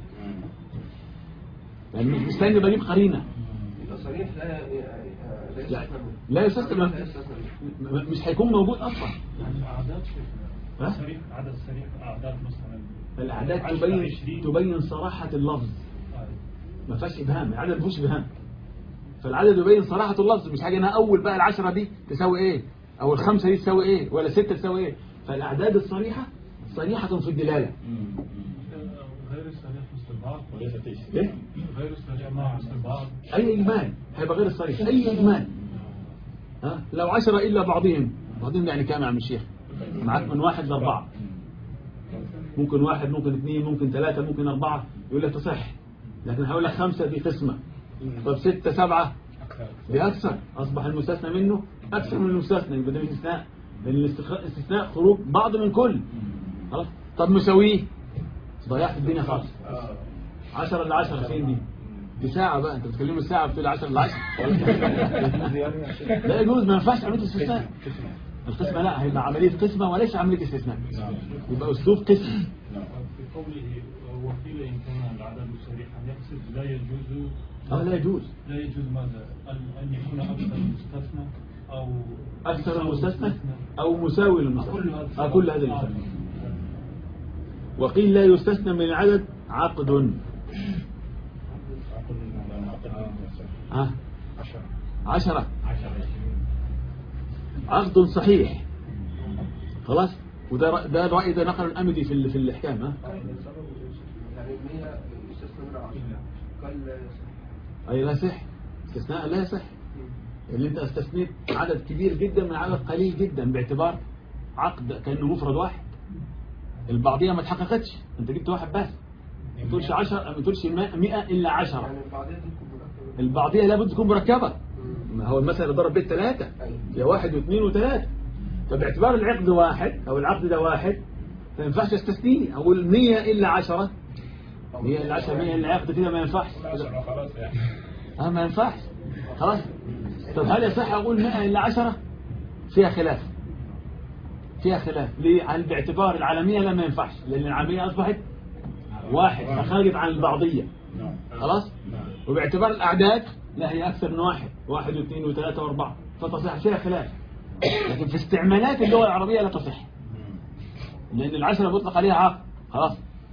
يعني مش مستني بجيب قرينة يبقى صريح لا لا لا, يستثنى منه. لا يستثنى لا منه. يستثنى منه. م- مش هيكون موجود أصلا يعني الأعداد ها؟ صريح عدد صريح أعداد مثلا الأعداد عشرة، تبين عشرين. تبين صراحة اللفظ آه. ما فيهاش إبهام العدد ما فيهوش إبهام فالعدد يبين صراحة اللفظ مش حاجة أنا أول بقى العشرة دي تساوي إيه أو الخمسة دي تساوي إيه ولا ستة تساوي إيه فالأعداد الصريحة صريحة في الدلالة غير الصريح مثل البعض وليست ايش إيه؟ غير الصريح مع مثل البعض أي إجمال هيبقى غير الصريح أي إجمال ها لو عشرة إلا بعضهم بعضهم يعني كام يا عم الشيخ معاك من واحد لأربعة ممكن واحد ممكن اثنين ممكن ثلاثة ممكن أربعة يقول لك تصح لكن هقول لك خمسة دي قسمة طب ستة سبعة دي أكثر أصبح المستثنى منه أكثر من المستثنى يبقى ده الاستثناء لأن الاستخ- الاستثناء خروج بعض من كل خلاص طب مساويه ضيعت الدنيا خالص 10 ل 10 فين دي؟ دي ساعة بقى انت بتكلموا الساعة بتقول 10 ل 10 لا يجوز ما ينفعش عملية استثناء القسمة لا هيبقى عملية قسمة وليس عملية استثناء يبقى أسلوب قسم في قوله وقيل إن كان العدد صريحا يقصد لا يجوز اه لا يجوز لا يجوز ماذا أن- أن يكون أكثر مستثنى أو أكثر المستثنى أو مساوي للمستثنى كل هذا آه كل هذا اللي وقيل لا يستثنى من العدد عقد ها عشرة عقد صحيح خلاص وده رأ- ده رأي ده نقل الأمدي في ال- في الإحكام ها يعني 100 يستثنى من 10 قال لا يصح أي لا يصح استثناء لا يصح اللي أنت استثنيت عدد كبير جدا من عدد قليل جدا باعتبار عقد كأنه مفرد واحد البعضية ما اتحققتش أنت جبت واحد بس ما تقولش 10 ما تقولش 100 إلا 10 يعني البعضية دي تكون مركبة البعضية لابد تكون مركبة ما هو المثل اللي ضرب بيه الثلاثة يا واحد واثنين وثلاثة فباعتبار العقد واحد أو العقد ده واحد ما ينفعش استثنيه أقول 100 إلا 10 100 إلا 10 100 إلا عقد كده ما ينفعش كده. خلاص يعني اه ما ينفعش خلاص طب هل يصح أقول 100 إلا 10 فيها خلاف فيها خلاف ليه هل باعتبار العالمية لا ما ينفعش لأن العالمية أصبحت واحد فخرجت عن البعضية خلاص وباعتبار الأعداد لا هي أكثر من واحد واحد واثنين وثلاثة وأربعة فتصح فيها خلاف لكن في استعمالات اللغة العربية لا تصح لأن العشرة بيطلق عليها عقد خلاص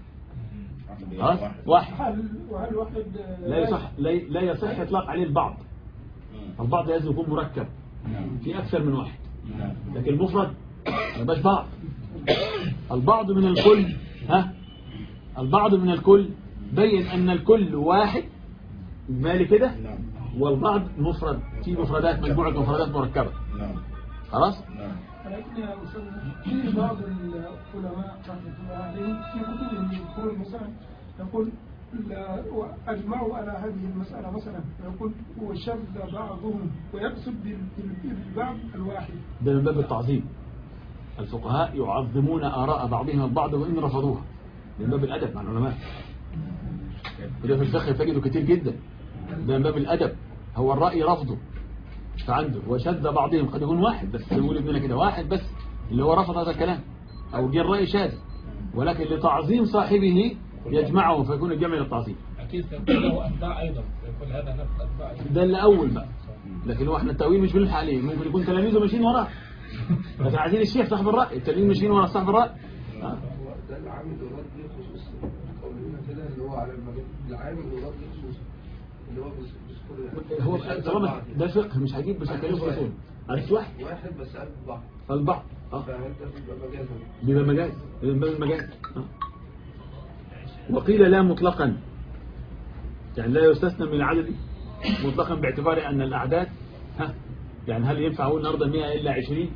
خلاص واحد هل وهل واحد لا يصح لا لا يصح إطلاق عليه البعض البعض لازم يكون مركب في أكثر من واحد لكن المفرد ما يبقاش بعض البعض من الكل ها البعض من الكل بين أن الكل واحد مالي كده والبعض مفرد في مفردات مجموعة مفردات مركبة خلاص ولكن يا أستاذ في بعض العلماء رحمة الله عليهم في كتبهم يذكرون مثلا يقول لا أجمعوا على هذه المسألة مثلا يقول وشذ بعضهم ويقصد بال- بال- بالبعض الواحد ده من باب التعظيم الفقهاء يعظمون آراء بعضهم البعض وإن رفضوها من باب الأدب مع العلماء وده في الفقه تجده كتير جدا ده من باب الأدب هو الرأي رفضه فعنده وشذ بعضهم قد يكون واحد بس يقول ابننا كده واحد بس اللي هو رفض هذا الكلام أو جه الرأي شاذ ولكن لتعظيم صاحبه يجمعه فيكون الجمع للتعظيم اكيد سيكون له اتباع ايضا سيكون هذا نفس اتباع أيضاً. ده اللي أول بقى لكن هو احنا التأويل مش بنلحق عليه ممكن يكون تلاميذه ماشيين وراه لكن عايزين الشيخ صاحب الرأي التلاميذ ماشيين ورا صاحب الرأي آه. هو ده العامل والرد ليه خصوص قولنا كده اللي هو على المجال العامل والرد ليه خصوص اللي هو بس- بس كل هو مش طالما بعض. ده فقه مش هجيب مش هكلمه في اصول عرفت واحد واحد بس قلب بعض البعض اه فانت بيبقى مجازا بيبقى مجاز من باب المجاز آه. وقيل لا مطلقا يعني لا يستثنى من العدد مطلقا باعتبار ان الاعداد ها يعني هل ينفع اقول النهارده 100 الا 20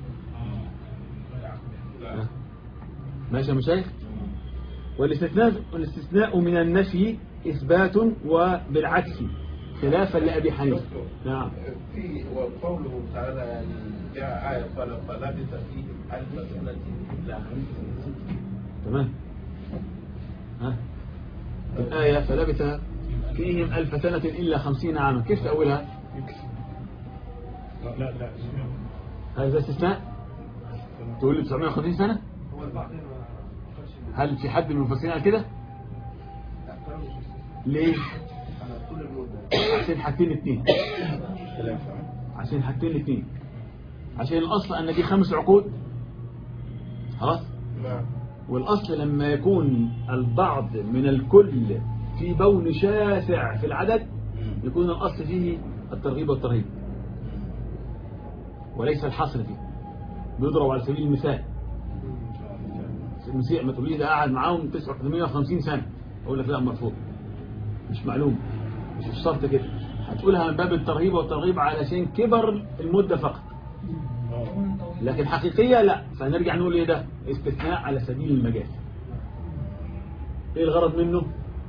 ها؟ ماشي يا مشايخ والاستثناء والاستثناء من النفي اثبات وبالعكس خلافا لابي حنيفه نعم في وقوله تعالى يعني جاء آية قال فلبث فيهم ألف سنة إلا خمسين تمام ها الآية فلبث فيهم ألف سنة إلا خمسين عاما كيف تأولها لا لا هذا استثناء تقول لي 950 سنة هو البعض ما قالش هل في حد من المفسرين قال كده لا قالوا مش مستثنى. ليه على طول المدة عشان حاجتين اتنين عشان حاجتين اتنين عشان الأصل أن دي خمس عقود خلاص نعم والأصل لما يكون البعض من الكل في بون شاسع في العدد يكون الأصل فيه الترغيب والترهيب وليس الحصر فيه بيضرب على سبيل المثال المسيح ما تقولي ده قاعد معاهم 950 سنة أقول لك لا مرفوض مش معلوم مش الشرط كده هتقولها من باب الترهيب والترغيب علشان كبر المدة فقط لكن حقيقية لا فنرجع نقول ايه ده استثناء على سبيل المجاز ايه الغرض منه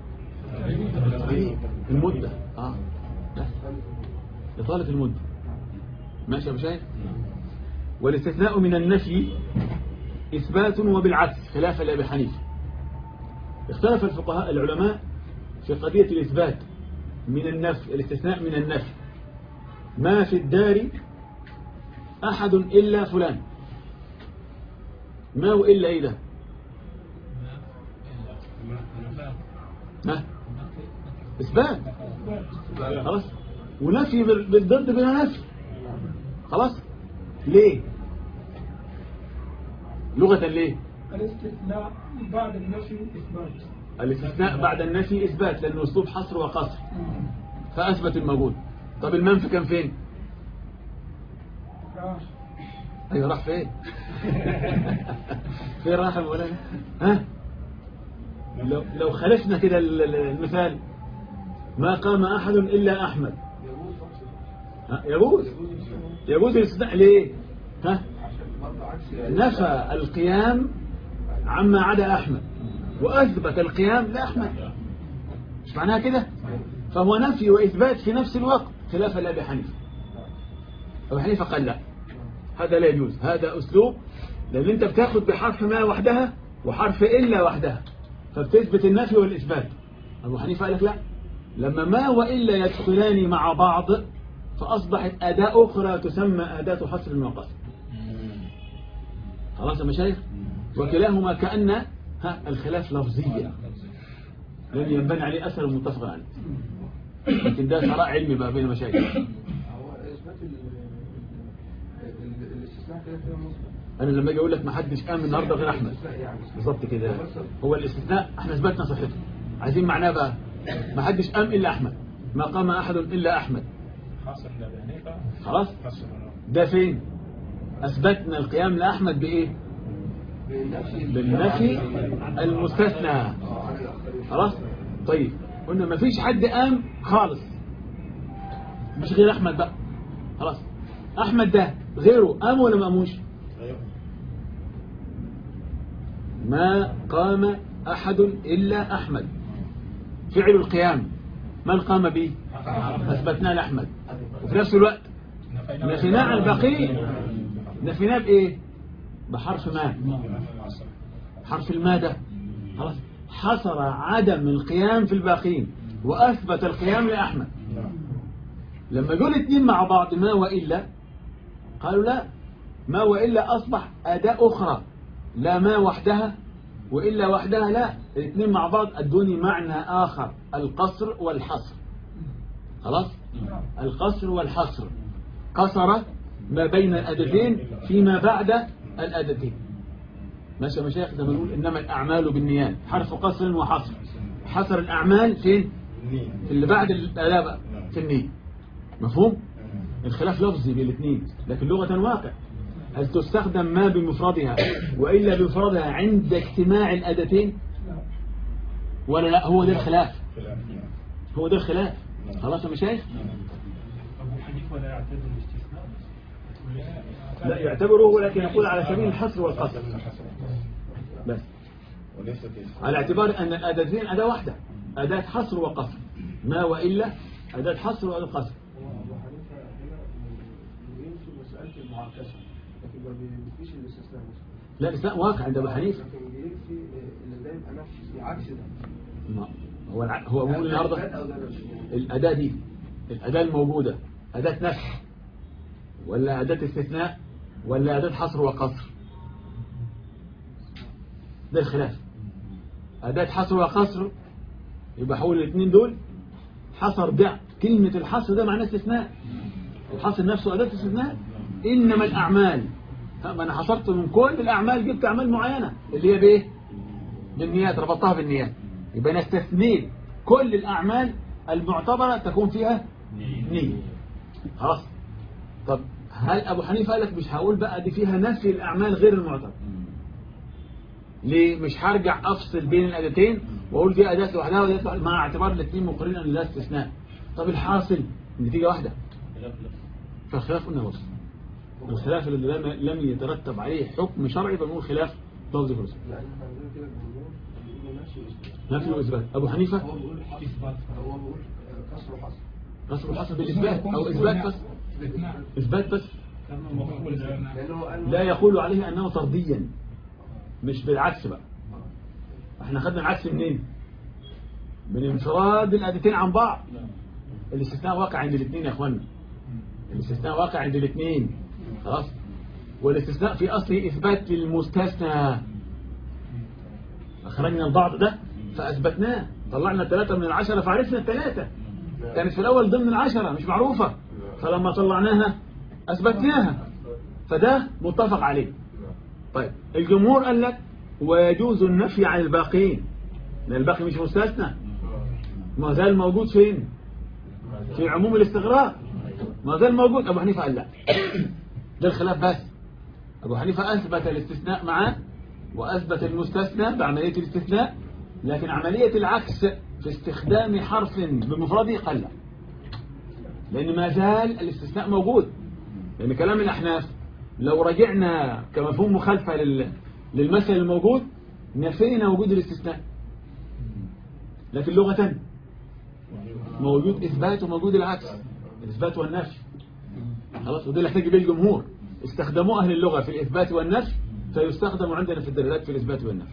المدة اه بس. إطالة المدة ماشي يا أبو شايف والاستثناء من النفي إثبات وبالعكس خلافا لأبي حنيفة اختلف الفقهاء العلماء في قضية الإثبات من النفي الاستثناء من النفي ما في الدار أحد إلا فلان ما هو إلا إيه ده ها إثبات خلاص ونفي بال- بالضد بلا نفي خلاص ليه لغة ليه الاستثناء بعد النفي إثبات الاستثناء بعد النفي إثبات لأنه أسلوب حصر وقصر فأثبت الموجود طب المنفي كان فين راح أيوة راح فين فين راح يا مولانا ها لو, لو خلفنا كده ال- ال- المثال ما قام أحد إلا أحمد ها، يجوز يجوز الاستثناء ليه ها نفى القيام عما عدا أحمد وأثبت القيام لأحمد مش معناها كده فهو نفي وإثبات في نفس الوقت خلافا لأبي حنيفة أبي حنيفة قال لا هذا لا يجوز هذا أسلوب لأن أنت بتاخد بحرف ما وحدها وحرف إلا وحدها فبتثبت النفي والإثبات أبو حنيفة قال لك لا لما ما وإلا يدخلان مع بعض فأصبحت أداة أخرى تسمى أداة حصر وقصر خلاص يا مشايخ وكلاهما كأن ها الخلاف لفظيا لن ينبني عليه أثر متفق عليه لكن ده ثراء علمي بقى بين المشايخ هو اثبات ال- ال- الاستثناء كده كده مثبت أنا لما أجي أقول لك ما حدش قام النهاردة غير أحمد الاستثناء يعني بالظبط كده هو الاستثناء احنا اثبتنا صحته عايزين معناه بقى ما حدش قام إلا أحمد ما قام أحد إلا أحمد حاصل لأبي حنيفة خلاص حصل ده فين أثبتنا القيام لأحمد بإيه بالنفي المستثنى خلاص طيب قلنا ما فيش حد قام خالص مش غير أحمد بقى خلاص أحمد ده غيره قام ولا ما قاموش ما قام أحد إلا أحمد فعل القيام من قام به أثبتناه لأحمد وفي نفس الوقت نفيناه عن الباقيين نفيناه بإيه بحرف ما حرف المادة خلاص حصر عدم القيام في الباقين وأثبت القيام لأحمد لما جوا الاثنين مع بعض ما وإلا قالوا لا ما وإلا أصبح أداة أخرى لا ما وحدها وإلا وحدها لا الاثنين مع بعض أدوني معنى آخر القصر والحصر خلاص القصر والحصر قصر ما بين الأدتين فيما بعد الأدتين ماشي يا مشايخ ده بنقول إنما الأعمال بالنيات حرف قصر وحصر حصر الأعمال فين في اللي بعد الأداء بقى في النية مفهوم الخلاف لفظي بين الاثنين لكن لغة واقع هل تستخدم ما بمفردها وإلا بمفردها عند اجتماع الأدتين ولا لا هو ده الخلاف هو ده الخلاف خلاص يا مشايخ أبو حنيفة لا يعتبر الاستثناء لا يعتبره ولكن يقول على سبيل الحصر والقصر بس على اعتبار أن الأداتين أداة واحدة أداة حصر وقصر ما وإلا أداة حصر وأداة قصر هو ابو حنيفه هنا بينفي مساله المعاكسه لكن ما بينفيش الاستثناء مثلا لا الإسلام واقع عند أبو حنيفة لكن بينفي اللي ده يبقى نفي عكس ده ما- هو الع- هو بيقول ده النهارده أو ده نفي. الأداة دي الأداة الموجودة أداة نفي ولا أداة استثناء ولا أداة حصر وقصر ده الخلاف أداة حصر وقصر يبقى حول الاثنين دول حصر ده كلمة الحصر ده معناه استثناء الحصر نفسه أداة استثناء إنما الأعمال ها، ما أنا حصرت من كل الأعمال جبت أعمال معينة اللي هي بإيه بالنيات ربطتها بالنيات يبقى أنا استثنيت كل الأعمال المعتبرة تكون فيها نية خلاص طب هل أبو حنيفة قال لك مش هقول بقى دي فيها نفي الأعمال غير المعتبرة ليه مش هرجع أفصل بين الأداتين وأقول دي أداة لوحدها ودي أداة لوحدها مع اعتبار الاثنين مقررين أن ده استثناء طب الحاصل النتيجة واحدة خلاف لفظ. فالخلاف قلنا وصل الخلاف الذي لم لم يترتب عليه حكم شرعي بنقول خلاف لفظي في الأصول لا احنا عندنا كده الجمهور بيقولوا نفس الاثبات نفي وإثبات أبو حنيفة هو بيقول اثبات هو بيقول آه، كسر وحصر قصر الحصر بالإثبات أو إثبات بس إثبات بس لانه قال لا يقول عليه أنه طرديا مش بالعكس بقى احنا خدنا العكس منين من انفراد الأدتين عن بعض الاستثناء واقع عند الاثنين يا اخوانا الاستثناء واقع عند الاثنين خلاص والاستثناء في أصله إثبات للمستثنى أخرجنا البعض ده فأثبتناه طلعنا ثلاثة من العشرة فعرفنا الثلاثة كانت في الأول ضمن العشرة مش معروفة فلما طلعناها أثبتناها فده متفق عليه طيب الجمهور قال لك ويجوز النفي عن الباقين لأن الباقي مش مستثنى ما زال موجود فين في عموم الاستغراق ما زال موجود أبو حنيفة قال لا ده الخلاف بس أبو حنيفة أثبت الاستثناء معاه وأثبت المستثنى بعملية الاستثناء لكن عملية العكس في استخدام حرف بمفرده قل لأن ما زال الاستثناء موجود لأن كلام الأحناف لو رجعنا كمفهوم مخالفة لل... للمثل الموجود نفينا وجود الاستثناء لكن لغة موجود إثبات وموجود العكس الإثبات والنفي خلاص وده اللي احتاج به الجمهور استخدموا أهل اللغة في الإثبات والنفي فيستخدم عندنا في الدلالات في الإثبات والنفي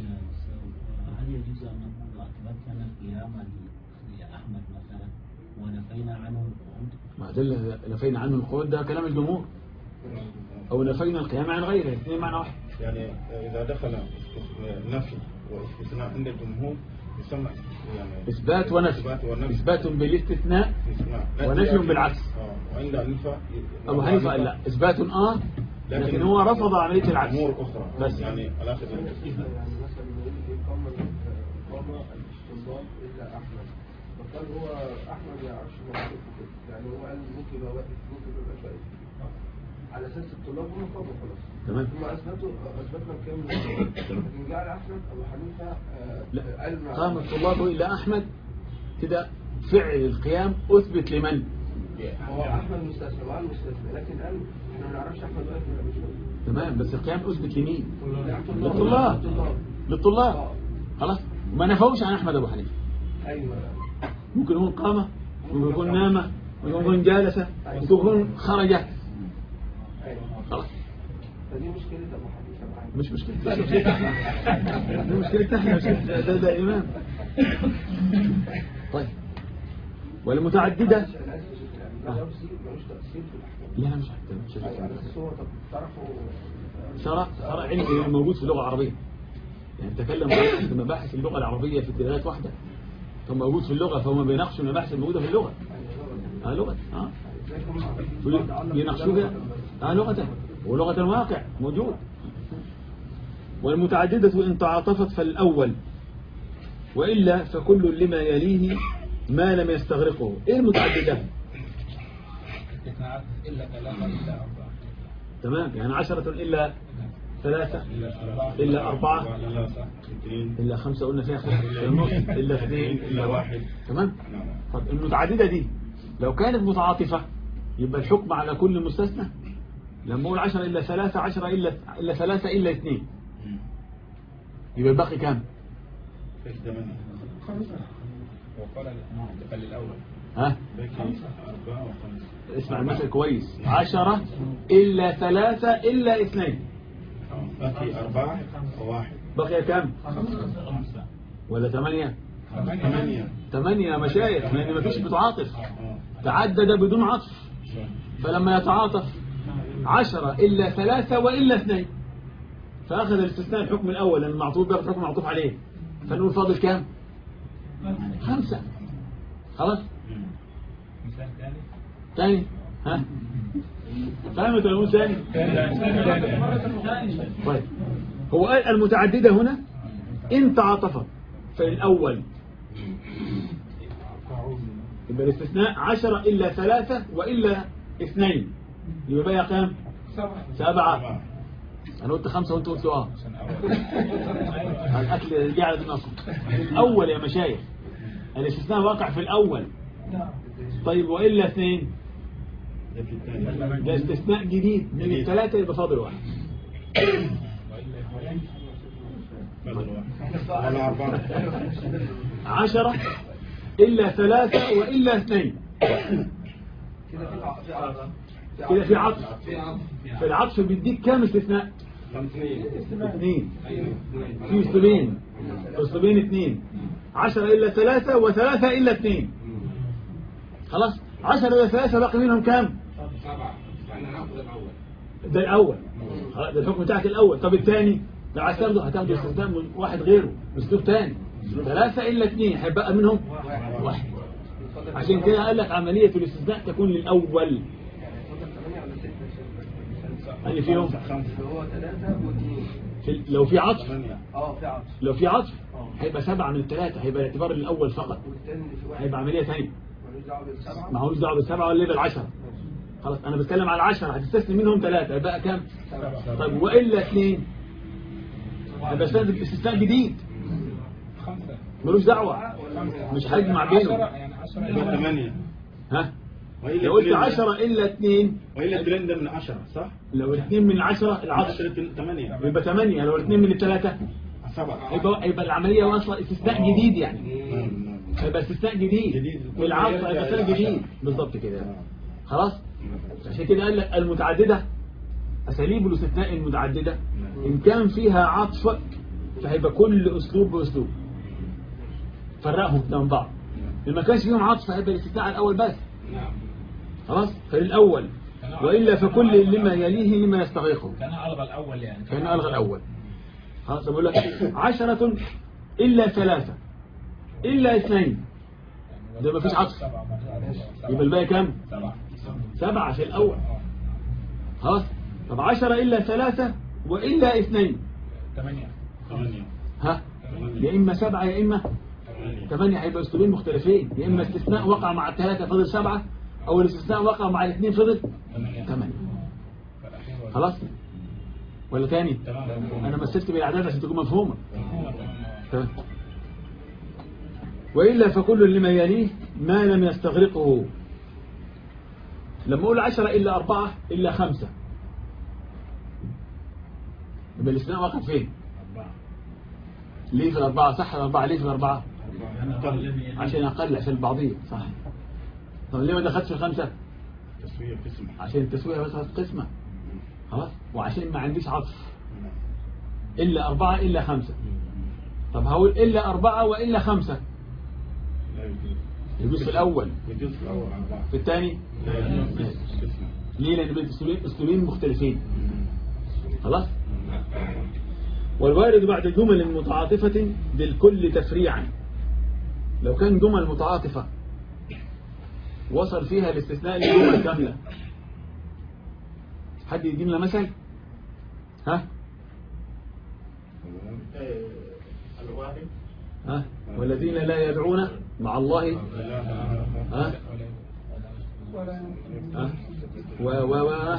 هل يجوز أن نقول أثبتنا القيام لأحمد مثلا ونفينا عنه القعود؟ ما ده اللي نفينا عنه القعود ده كلام الجمهور أو نفينا القيام عن غيره الاثنين معنى واحد يعني إذا دخل نفي واستثناء عند الجمهور يسمى يعني إثبات ونفي إثبات ونفي إثبات بالاستثناء استثناء. ونفي بالعكس. آه. وعند حنيفة أبو حنيفة قال لا إثبات آه لكن هو رفض عملية العكس أمور أخرى بس. يعني على آخر يعني مثلا بيقول ايه قام قام الاستنباط الا احمد فقال هو احمد ما يعرفش موقفه كده يعني هو قال ممكن يبقى واقف ممكن ما يبقاش واقف على اساس الطلاب هم فضلوا خلاص تمام هم اثبتوا اثبتنا الكلام لكن جاء على احمد ابو حنيفه آه، لا قال ما- قام الطلاب إلى أحمد كده فعل القيام أثبت لمن هو احمد مستثنى وقال مستثنى لكن قال احنا ما نعرفش احمد واقف ولا مش واقف تمام بس القيام أثبت لمين للطلاب. للطلاب. للطلاب. للطلاب آه. خلاص ما نفوش عن أحمد أبو حنيفة ايوه ممكن يكون قام ممكن يكون نام ممكن يكون جالس ممكن يكون خرج ايوه خلاص فدي مشكله ابو حنيفه معايا مش مشكلة دي مشكلة احنا مشكلة ده, ده إمام طيب والمتعددة انا اسف يا شيخ، يعني اللفظ ملوش تاثير في الاحكام لا مش هحتاج مش يعني على هحتاج. اساس هو طب تعرفوا شرع شرع علم موجود في اللغة العربية يعني تكلم في مباحث اللغة العربية في الدلالات واحدة فهو موجود في اللغة فهو بيناقش المباحث الموجودة في اللغة اه لغة اه يناقشوا فيها اه لغة ولغة الواقع موجود والمتعددة إن تعاطفت فالأول وإلا فكل لما يليه ما لم يستغرقه إيه المتعددة استثناءات إلا ثلاثة إلا أربعة تمام يعني عشرة إلا ثلاثة إلا أربعة إلا أربعة إلا اثنين إلا خمسة قلنا فيها خلاف في النص إلا اثنين إلا واحد تمام نعم طب المتعددة دي لو كانت متعاطفة يبقى الحكم على كل مستثنى لما أقول عشرة إلا ثلاثة عشرة إلا إلا ثلاثة إلا اثنين يبقى الباقي كام فيش ثمانية وقال الانتقال الأول ها باقي أربعة وخمسة اسمع المثل كويس عشرة إلا ثلاثة إلا اثنين باقي أربعة وواحد بقي كام خمسة ولا ثمانية ثمانية ثمانية يا مشايخ لأن مفيش متعاطف آه. تعدد بدون عطف فلما يتعاطف عشرة إلا ثلاثة وإلا اثنين فأخذ الاستثناء الحكم الأول لأن المعطوف بياخد حكم معطوف عليه فنقول فاضل كام خمسة خلاص مثال ثاني تاني ها فهمت ولا نقول تاني طيب هو قال المتعددة هنا إن تعاطفت فالأول يبقى الاستثناء عشرة إلا ثلاثة وإلا اثنين يبقى بقى كام سبعة سبعة أنا قلت خمسة وأنت قلت آه عشان أول الأكل جعل دماغكم الأول يا مشايخ الاستثناء واقع في الأول نعم طيب وإلا اثنين ده في الثاني ده استثناء جديد من جديد. الثلاثة يبقى فاضل واحد بدل واحد ولا أربعة عشرة إلا ثلاثة وإلا اثنين كده في عطف في العطف بيديك كام استثناء اثنين في اسلوبين اسلوبين اثنين عشرة إلا ثلاثة وثلاثة إلا اثنين خلاص عشرة إلا ثلاثة باقي منهم كام ده الأول خلاص، ده الحكم بتاعك الأول طب الثاني لو عايز تاخده هتاخده استثناء من واحد غيره اسلوب ثاني ثلاثة إلا اثنين هيبقى منهم واحد عشان كده قال لك عملية الاستثناء تكون للأول اللي فيهم اللي هو ثلاثة واثنين في لو في عطف ثمانية اه في عطف لو في عطف هيبقى سبعة من الثلاثة هيبقى الاعتبار الأول فقط والثاني اللي في واحد هيبقى عملية ثانية ملوش دعوة بالسبعة ما هوش دعوة بالسبعة ولا يبقى العشرة خلاص أنا بتكلم على العشرة هتستثني منهم ثلاثة يبقى كام؟ طيب وإلا اثنين هيبقى استثناء استثناء جديد خمسة ملوش دعوة مش هيجمع عشرة بينهم يعني عشرة يبقى ثمانية ها وإلا لو قلت اثنين- عشرة إلا اثنين وإلا اثنين ده من عشرة صح؟ لو اثنين من عشرة العطف عشرة ثمانية يبقى ثمانية لو اثنين من الثلاثة سبعة هيبقى هيبقى العملية واصلة استثناء جديد يعني نعم، نعم. هيبقى استثناء جديد جديد. في العطف هيبقى استثناء جديد بالظبط كده خلاص عشان كده قال لك المتعددة أساليب الاستثناء المتعددة إن كان فيها عطف فهيبقى كل أسلوب بأسلوب فرقهم من بعض إن ما كانش فيهم عطف هيبقى الاستثناء على الأول بس خلاص فالأول وإلا فكل لما يليه لما يستغيقه كان ألغى الأول يعني كان ألغى الأول خلاص بقول لك عشرة إلا ثلاثة إلا اثنين ده مفيش عطف سبعة يبقى الباقي كام سبعة سبعة في الأول خلاص طب عشرة إلا ثلاثة وإلا اثنين ثمانية ثمانية ها يا إما سبعة يا إما ثمانية ثمانية هيبقى أسلوبين مختلفين يا إما استثناء وقع مع الثلاثة فضل سبعة أو الاستثناء وقع مع الاثنين فضل ثمانية ثمانية فالأخير ولا- خلاص ولا تاني تمام أنا مثلت بالأعداد عشان تكون مفهومة مفهومة تمام. تمام. وإلا فكل لما يليه ما لم يستغرقه لما أقول عشرة إلا أربعة إلا خمسة يبقى الاستثناء واقع فين ليه في الأربعة صح الأربعة ليه في الأربعة عشان أقل عشان البعضية صح طب ليه ما دخلتش في الخمسة تسوية قسمة عشان التسوية بس قسمة خلاص وعشان ما عنديش عطف إلا أربعة إلا خمسة طب هقول إلا أربعة وإلا خمسة لا يجوز يجوز في الأول يجوز في الأول أربعة في الثاني لا يجوز قسمة ليه لأن بين أسلوبين- أسلوبين مختلفين خلاص والوارد بعد جمل متعاطفة للكل تفريعا لو كان جمل متعاطفة وصل فيها الاستثناء لجمل كاملة حد يدينا مثل ها آه، الوارد ها والذين لا يدعون مع الله ها ولا ها و و و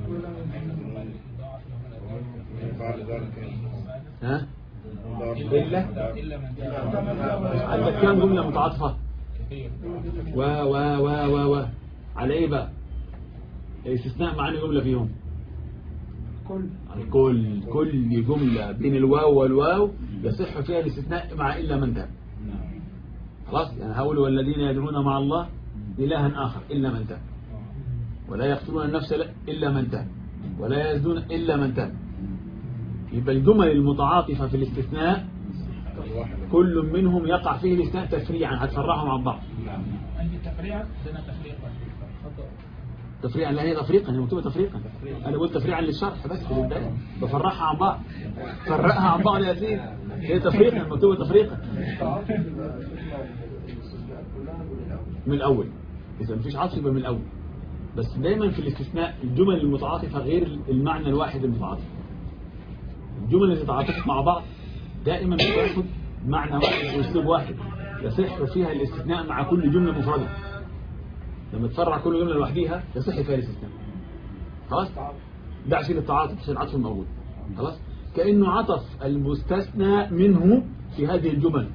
بعد ذلك ها إلا إلا من تاب عندك كم جملة متعاطفة كثير و و و و و على ايه بقى الاستثناء مع أنهي جملة فيهم كل على كل كل جملة بين الواو والواو يصح فيها الاستثناء مع إلا من تاب خلاص يعني هقول والذين يدعون مع الله إلها آخر إلا من تاب ولا يقتلون النفس إلا من تاب ولا يزدون إلا من تاب يبقى الجمل المتعاطفة في الاستثناء كل منهم يقع فيه الاستثناء تفريعا هتفرعهم عن بعض عندي تفريع عندنا تفريق تفريعا لا هي تفريقا هي مكتوبة تفريقا أنا قلت تفريعا للشرح بس في البداية بفرعها عن بعض فرقها عن بعض يا سيدي هي تفريقا مكتوبة تفريقا التعاطف يبقى تطلع الاستثناء كلها من الأول من الأول إذا مفيش عطف يبقى من الأول بس دايما في الاستثناء الجمل المتعاطفة غير المعنى الواحد المتعاطف الجمل اللي تتعاطف مع بعض دائما بتاخد معنى واحد واسلوب واحد يصح فيها الاستثناء مع كل جملة مفردة لما تفرع كل جملة لوحديها يصح فيها الاستثناء خلاص ده عشان التعاطف عشان العطف الموجود خلاص كأنه عطف المستثنى منه في هذه الجمل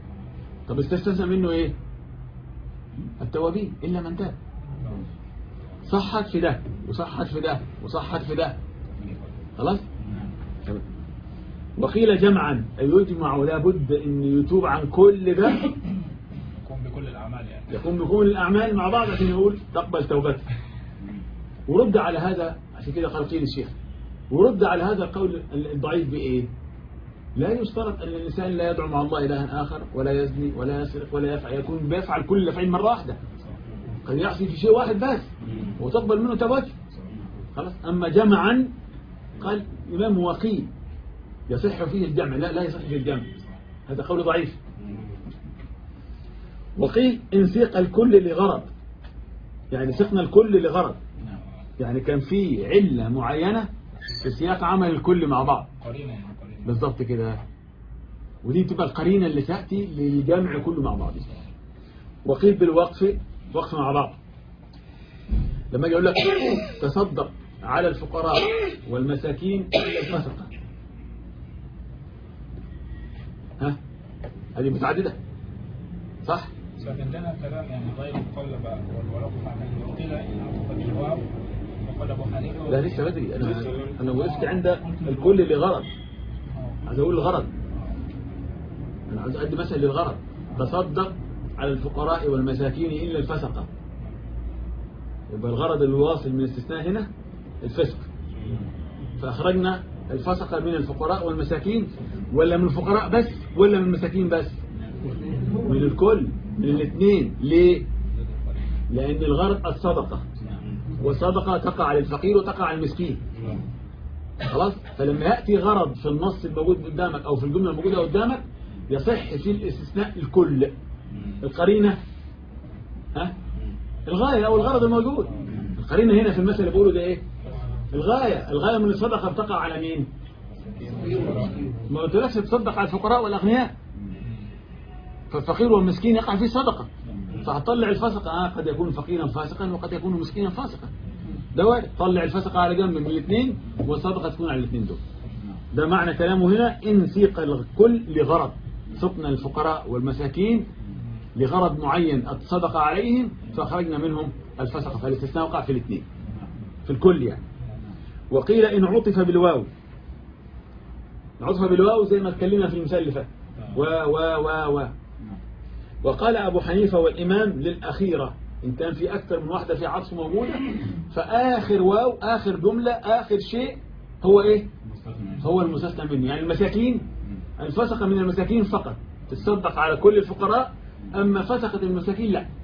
طب استثنى منه ايه التوابين إلا من تاب صحت في ده وصحت في ده وصحت في ده خلاص تمام. وقيل جمعا أي يجمع لابد أن يتوب عن كل ده يكون بكل الأعمال يعني يقوم بكل الأعمال مع بعض عشان يقول تقبل توبته ورد على هذا عشان كده قال قيل الشيخ ورد على هذا القول الضعيف بإيه لا يشترط أن الإنسان لا يدعو مع الله إلها آخر ولا يزني ولا يسرق ولا يفعل يكون بيفعل كل الأفعال مرة واحدة قد يعصي في شيء واحد بس وتقبل منه توبته خلاص أما جمعا قال إمام وقيل يصح فيه الجمع لا لا يصح فيه الجمع هذا قول ضعيف وقيل إن سيق الكل لغرض يعني سقنا الكل لغرض يعني كان في علة معينة في سياق عمل الكل مع بعض قرينة يعني قرينة بالضبط كده ودي تبقى القرينة اللي تأتي للجمع كله مع بعض وقيل بالوقف وقف مع بعض لما اجي اقول لك تصدق على الفقراء والمساكين إلا الفسقة ها هذه متعددة صح لكن لنا كلام يعني غير مقلب والوقف عليه وقيل إن عطف بالواو وقال أبو حنيفة لا لسه بدري انا انا وقفت عند الكل لغرض عايز اقول الغرض انا عايز ادي مثل للغرض تصدق على الفقراء والمساكين الا الفسقه يبقى الغرض الواصل من الاستثناء هنا الفسق فاخرجنا الفسقه من الفقراء والمساكين ولا من الفقراء بس ولا من المساكين بس من الكل من الاثنين ليه لان الغرض الصدقه والصدقة تقع على الفقير وتقع على المسكين خلاص فلما يأتي غرض في النص الموجود قدامك أو في الجملة الموجودة قدامك يصح في الاستثناء الكل القرينة ها الغاية أو الغرض الموجود القرينة هنا في المثل اللي بيقولوا ده إيه الغاية الغاية من الصدقة بتقع على مين ما قلتلكش تصدق على الفقراء والأغنياء فالفقير والمسكين يقع فيه صدقة فهتطلع الفسقة آه قد يكون فقيرا فاسقا وقد يكون مسكينا فاسقا ده وارد طلع الفسقة على جنب من الاثنين والصدقة تكون على الاثنين دول ده معنى كلامه هنا إن سيق الكل لغرض سقنا الفقراء والمساكين لغرض معين الصدقة عليهم فخرجنا منهم الفسقة فالاستثناء وقع في الاثنين في الكل يعني وقيل إن عطف بالواو عطف بالواو زي ما اتكلمنا في المثال اللي فات و و و و وقال أبو حنيفة والإمام للأخيرة إن كان في أكثر من واحدة في عطف موجودة فآخر واو آخر جملة آخر شيء هو إيه هو المستثنى منه يعني المساكين الفسقة من المساكين فقط تصدق على كل الفقراء أما فسقة المساكين لا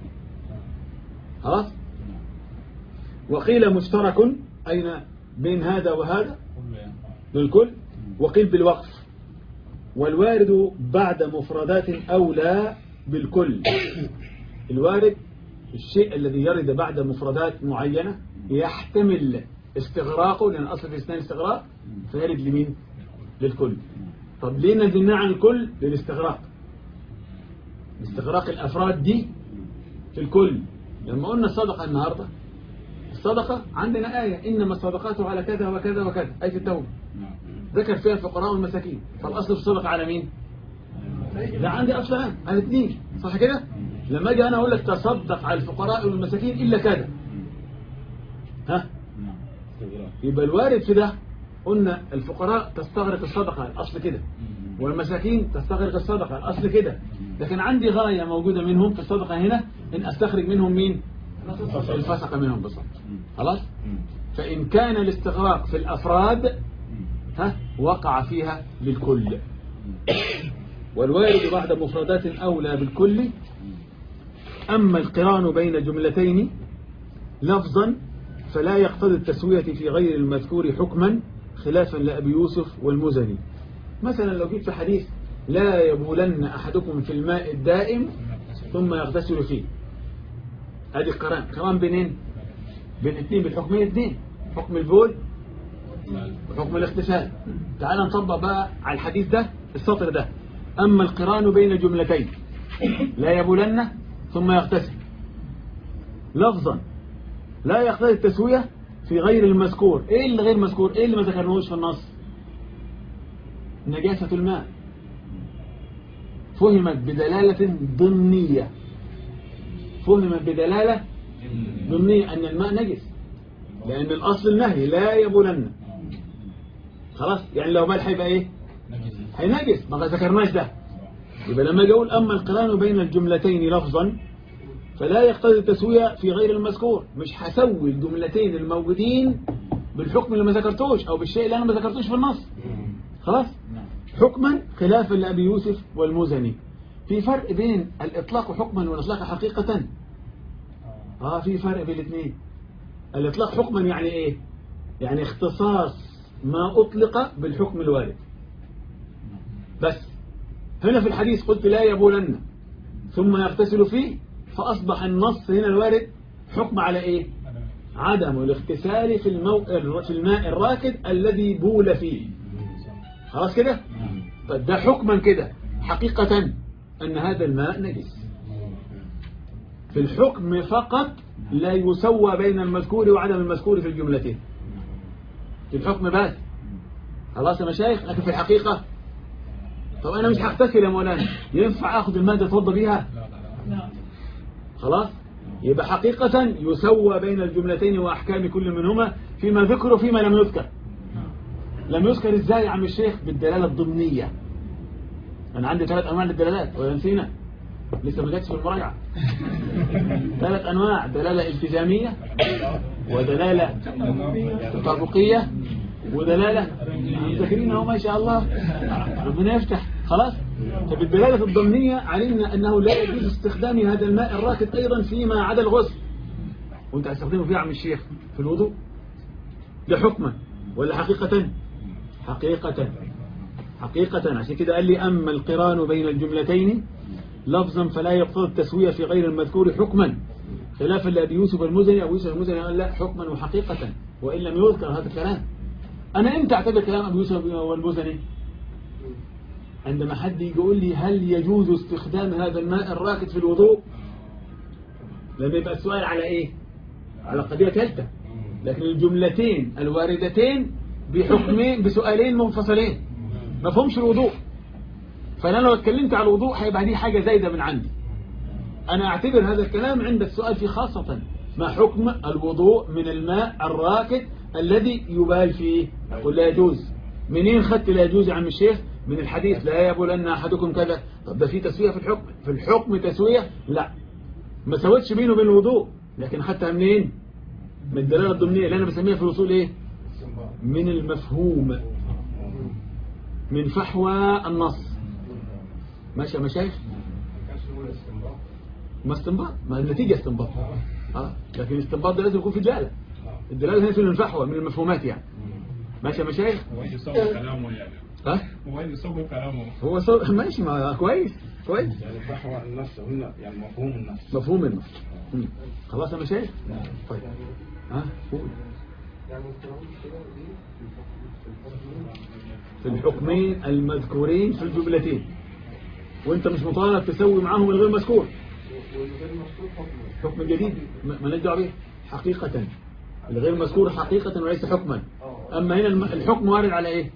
خلاص وقيل مشترك أين بين هذا وهذا للكل وقيل بالوقف والوارد بعد مفردات أولى بالكل الوارد الشيء الذي يرد بعد مفردات معينة يحتمل استغراقه لأن أصل في اثنين استغراق فيرد لمين للكل طب ليه نزلنا عن الكل للاستغراق استغراق الأفراد دي في الكل لما قلنا الصدقة النهاردة الصدقة عندنا آية إنما الصدقات على كذا وكذا وكذا آية التوبة ذكر فيها الفقراء والمساكين فالأصل في الصدقة على مين لا عندي أصلان على اثنين صح كده لما أجي أنا أقول لك تصدق على الفقراء والمساكين إلا كذا ها يبقى الوارد في ده قلنا الفقراء تستغرق الصدقة الأصل كده والمساكين تستغرق الصدقة الأصل كده لكن عندي غاية موجودة منهم في الصدقة هنا إن أستخرج منهم مين الفسق منهم بالضبط خلاص فإن كان الاستغراق في الأفراد ها وقع فيها للكل والوارد بعد مفردات أولى بالكل أما القران بين جملتين لفظا فلا يقتضي التسوية في غير المذكور حكما خلافا لأبي يوسف والمزني مثلا لو جيت في حديث لا يبولن أحدكم في الماء الدائم ثم يغتسل فيه هذه قران قران بينين بين اثنين بالحكمين اثنين حكم البول وحكم الاغتسال تعال نطبق بقى على الحديث ده السطر ده أما القران بين جملتين لا يبولن ثم يغتسل لفظا لا يقتضي التسوية في غير المذكور ايه اللي غير مذكور ايه اللي ما ذكرناهوش في النص نجاسة الماء فهمت بدلالة ضمنية فهمت بدلالة ضمنية أن الماء نجس لأن الأصل النهي لا يبولن خلاص يعني لو بال هيبقى إيه هينجس ما ذكرناش ده يبقى لما أجي أقول أما القران بين الجملتين لفظا فلا يقتضي التسوية في غير المذكور مش هسوي الجملتين الموجودين بالحكم اللي ما ذكرتوش أو بالشيء اللي أنا ما ذكرتوش في النص خلاص حكما خلافا لأبي يوسف والمزني في فرق بين الإطلاق حكما والإطلاق حقيقة آه في فرق بين الاثنين الإطلاق حكما يعني إيه يعني اختصاص ما أطلق بالحكم الوارد بس هنا في الحديث قلت لا يبولن ثم يغتسل فيه فأصبح النص هنا الوارد حكم على إيه عدم الاغتسال في, المو... في الماء الراكد الذي بول فيه خلاص كده طيب ده حكما كده حقيقة أن هذا الماء نجس في الحكم فقط لا يسوى بين المذكور وعدم المذكور في الجملتين في الحكم بس خلاص يا مشايخ لكن في الحقيقة طب أنا مش هغتسل يا مولانا ينفع أخذ الماء ده أتوضى بيها خلاص يبقى حقيقة يسوى بين الجملتين وأحكام كل منهما فيما ذكر وفيما لم يذكر لم يذكر ازاي يا عم الشيخ بالدلالة الضمنية أنا عندي ثلاث أنواع للدلالات ولا نسينا لسه ما جاتش في المراجعة ثلاث أنواع دلالة التزامية ودلالة تطابقية ودلالة ذاكرين اهو ما شاء الله ربنا يفتح خلاص طب الدلالة الضمنية علمنا أنه لا يجوز استخدام هذا الماء الراكد أيضا فيما عدا الغسل وانت هتستخدمه فيه يا عم الشيخ في الوضوء ده حكما ولا حقيقة حقيقة حقيقة عشان كده قال لي أما القران بين الجملتين لفظا فلا يقتضي التسوية في غير المذكور حكما خلافا لأبي يوسف المزني أبو يوسف المزني قال لا حكما وحقيقة وإن لم يذكر هذا الكلام أنا إمتى أعتبر كلام أبو يوسف والمزني عندما حد يقول لي هل يجوز استخدام هذا الماء الراكد في الوضوء لما يبقى السؤال على إيه على قضية ثالثة لكن الجملتين الواردتين بحكمين بسؤالين منفصلين ما فهمش الوضوء فأنا لو اتكلمت على الوضوء هيبقى دي حاجة زايدة من عندي أنا أعتبر هذا الكلام عند السؤال فيه خاصة ما حكم الوضوء من الماء الراكد الذي يبال فيه أقول لا يجوز منين خدت لا يجوز يا عم الشيخ من الحديث لا يبولن أحدكم كذا طب ده في تسوية في الحكم في الحكم تسوية لا ما سويتش بينه وبين الوضوء لكن خدتها منين من الدلالة الضمنية اللي أنا بسميها في الوصول إيه من المفهوم من فحوى النص ماشي يا مشايخ ما استنباط ما النتيجة استنباط اه لكن الاستنباط ده لازم يكون في دلالة الدلالة هنا في الفحوى من المفهومات يعني ماشي يا مشايخ هو يصور كلامه يعني ها هو يصور كلامه هو صو... ماشي ما كويس كويس يعني فحوى النص هنا يعني مفهوم النص مفهوم النص مم. خلاص يا مشايخ طيب ها قول يعني القرآن كده دي في في الحكم الحكمين المذكورين في الجملتين وانت مش مطالب تسوي معاهم الغير مذكور والغير مذكور حكم حكم جديد ما ما ندعو به حقيقة الغير مذكور حقيقة وليس حكما أما هنا الم- الحكم وارد على إيه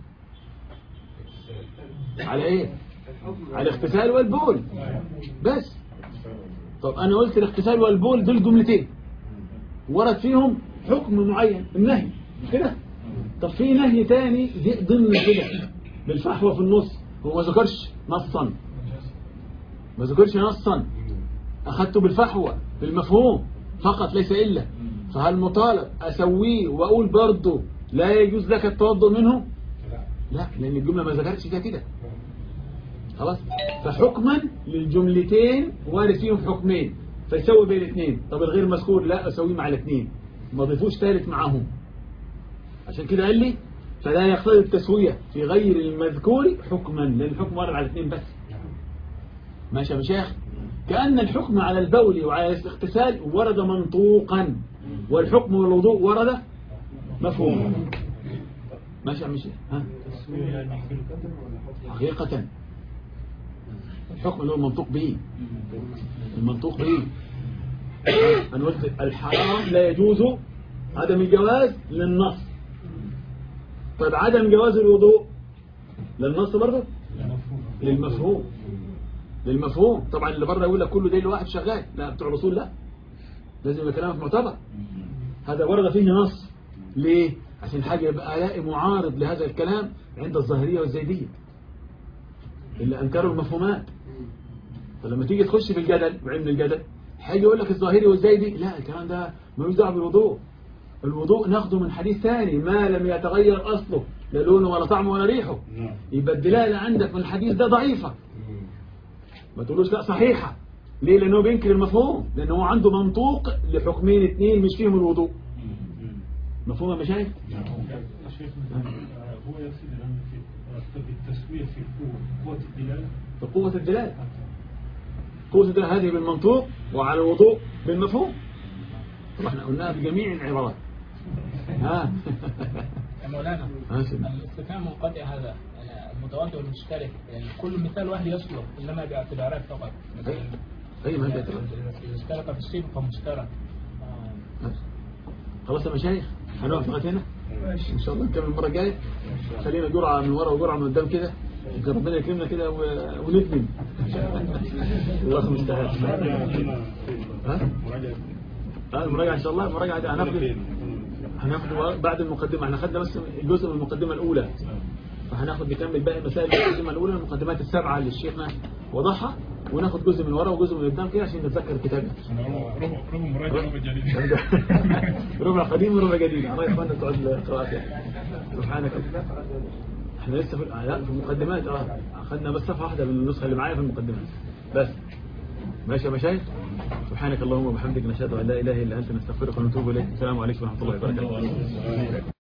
على إيه على الاغتسال والبول بس طب أنا قلت الاغتسال والبول دول جملتين ورد فيهم حكم معين النهي مش كده طب في نهي تاني جه ضمن كده بالفحوى في النص هو ما ذكرش نصا ما ذكرش نصا أخذته بالفحوى بالمفهوم فقط ليس إلا فهل مطالب أسويه وأقول برضه لا يجوز لك التوضؤ منه لا لأن الجملة ما ذكرتش فيها كده خلاص فحكما للجملتين وارد فيهم حكمين فيسوي بين الاثنين طب الغير مذكور لا أسويه مع الاثنين ما ضيفوش ثالث معاهم عشان كده قال لي فلا يقتضي التسوية في غير المذكور حكما لأن الحكم وارد على الاثنين بس ماشي يا مشايخ كأن الحكم على البول وعلى الاغتسال ورد منطوقا والحكم والوضوء ورد مفهوما ماشي يا مشايخ ها حقيقة الحكم اللي هو المنطوق به المنطوق به أنا قلت الحرام لا يجوز عدم الجواز للنص طيب عدم جواز الوضوء للنص برضه للمفهوم للمفهوم طبعا اللي بره يقول لك كله ده لواحد شغال لا بتوع الاصول لا لازم يبقى كلامك معتبر هذا ورد فيه نص ليه عشان حاجة يبقى ألاقي معارض لهذا الكلام عند الظاهرية والزيدية اللي أنكروا المفهومات فلما تيجي تخش في الجدل وعلم الجدل حاجة يقول لك الظاهري والزيدي لا الكلام ده ملوش دعوه بالوضوء الوضوء ناخده من حديث ثاني ما لم يتغير أصله لا لونه ولا طعمه ولا ريحه نعم يبقى الدلالة عندك من الحديث ده ضعيفة ما تقولوش لا صحيحة ليه لأنه بينكر المفهوم لأنه هو عنده منطوق لحكمين اتنين مش فيهم الوضوء مفهوم يا مشايخ يا شيخ مثلا آه، هو يقصد الآن في آه، بالتسوية في القوة قوة الدلالة فقوة الدلالة قوة الدلالة هذه بالمنطوق وعلى الوضوء بالمفهوم طبعا احنا قلناها بجميع العبارات ها يا مولانا ها سيدي. الاستفهام منقطع هذا آه، المتواتر والمشترك يعني كل مثال واحد يصلح انما باعتبارات فقط مثلا أي ما بيتغير. إذا اشترك في الشيء فمشترك آه، خلاص يا مشايخ هنقف لغايه هنا ان شاء الله نكمل المره الجايه خلينا جرعه من ورا وجرعه من قدام كده يمكن ربنا يكرمنا كده و- وندمن الله المستعان ها ها المراجعه ان شاء الله المراجعه دي هناخد هناخد بعد المقدمه احنا خدنا بس جزء من المقدمه الاولى فهناخد نكمل باقي مسائل المقدمه الاولى المقدمات السبعه اللي الشيخنا وضعها وناخد جزء من ورا وجزء من قدام كده عشان نتذكر كتابنا ربع ربع مراجعة ربع جديد ربع قديم وربع جديد الله يخوانا بتوع القراءات يعني. سبحانك احنا لسه في لا في المقدمات اه اخذنا بس صفحه واحده من النسخه اللي معايا في المقدمات بس ماشي يا مشايخ سبحانك اللهم وبحمدك نشهد ان لا اله الا انت نستغفرك ونتوب اليك السلام عليكم ورحمه الله وبركاته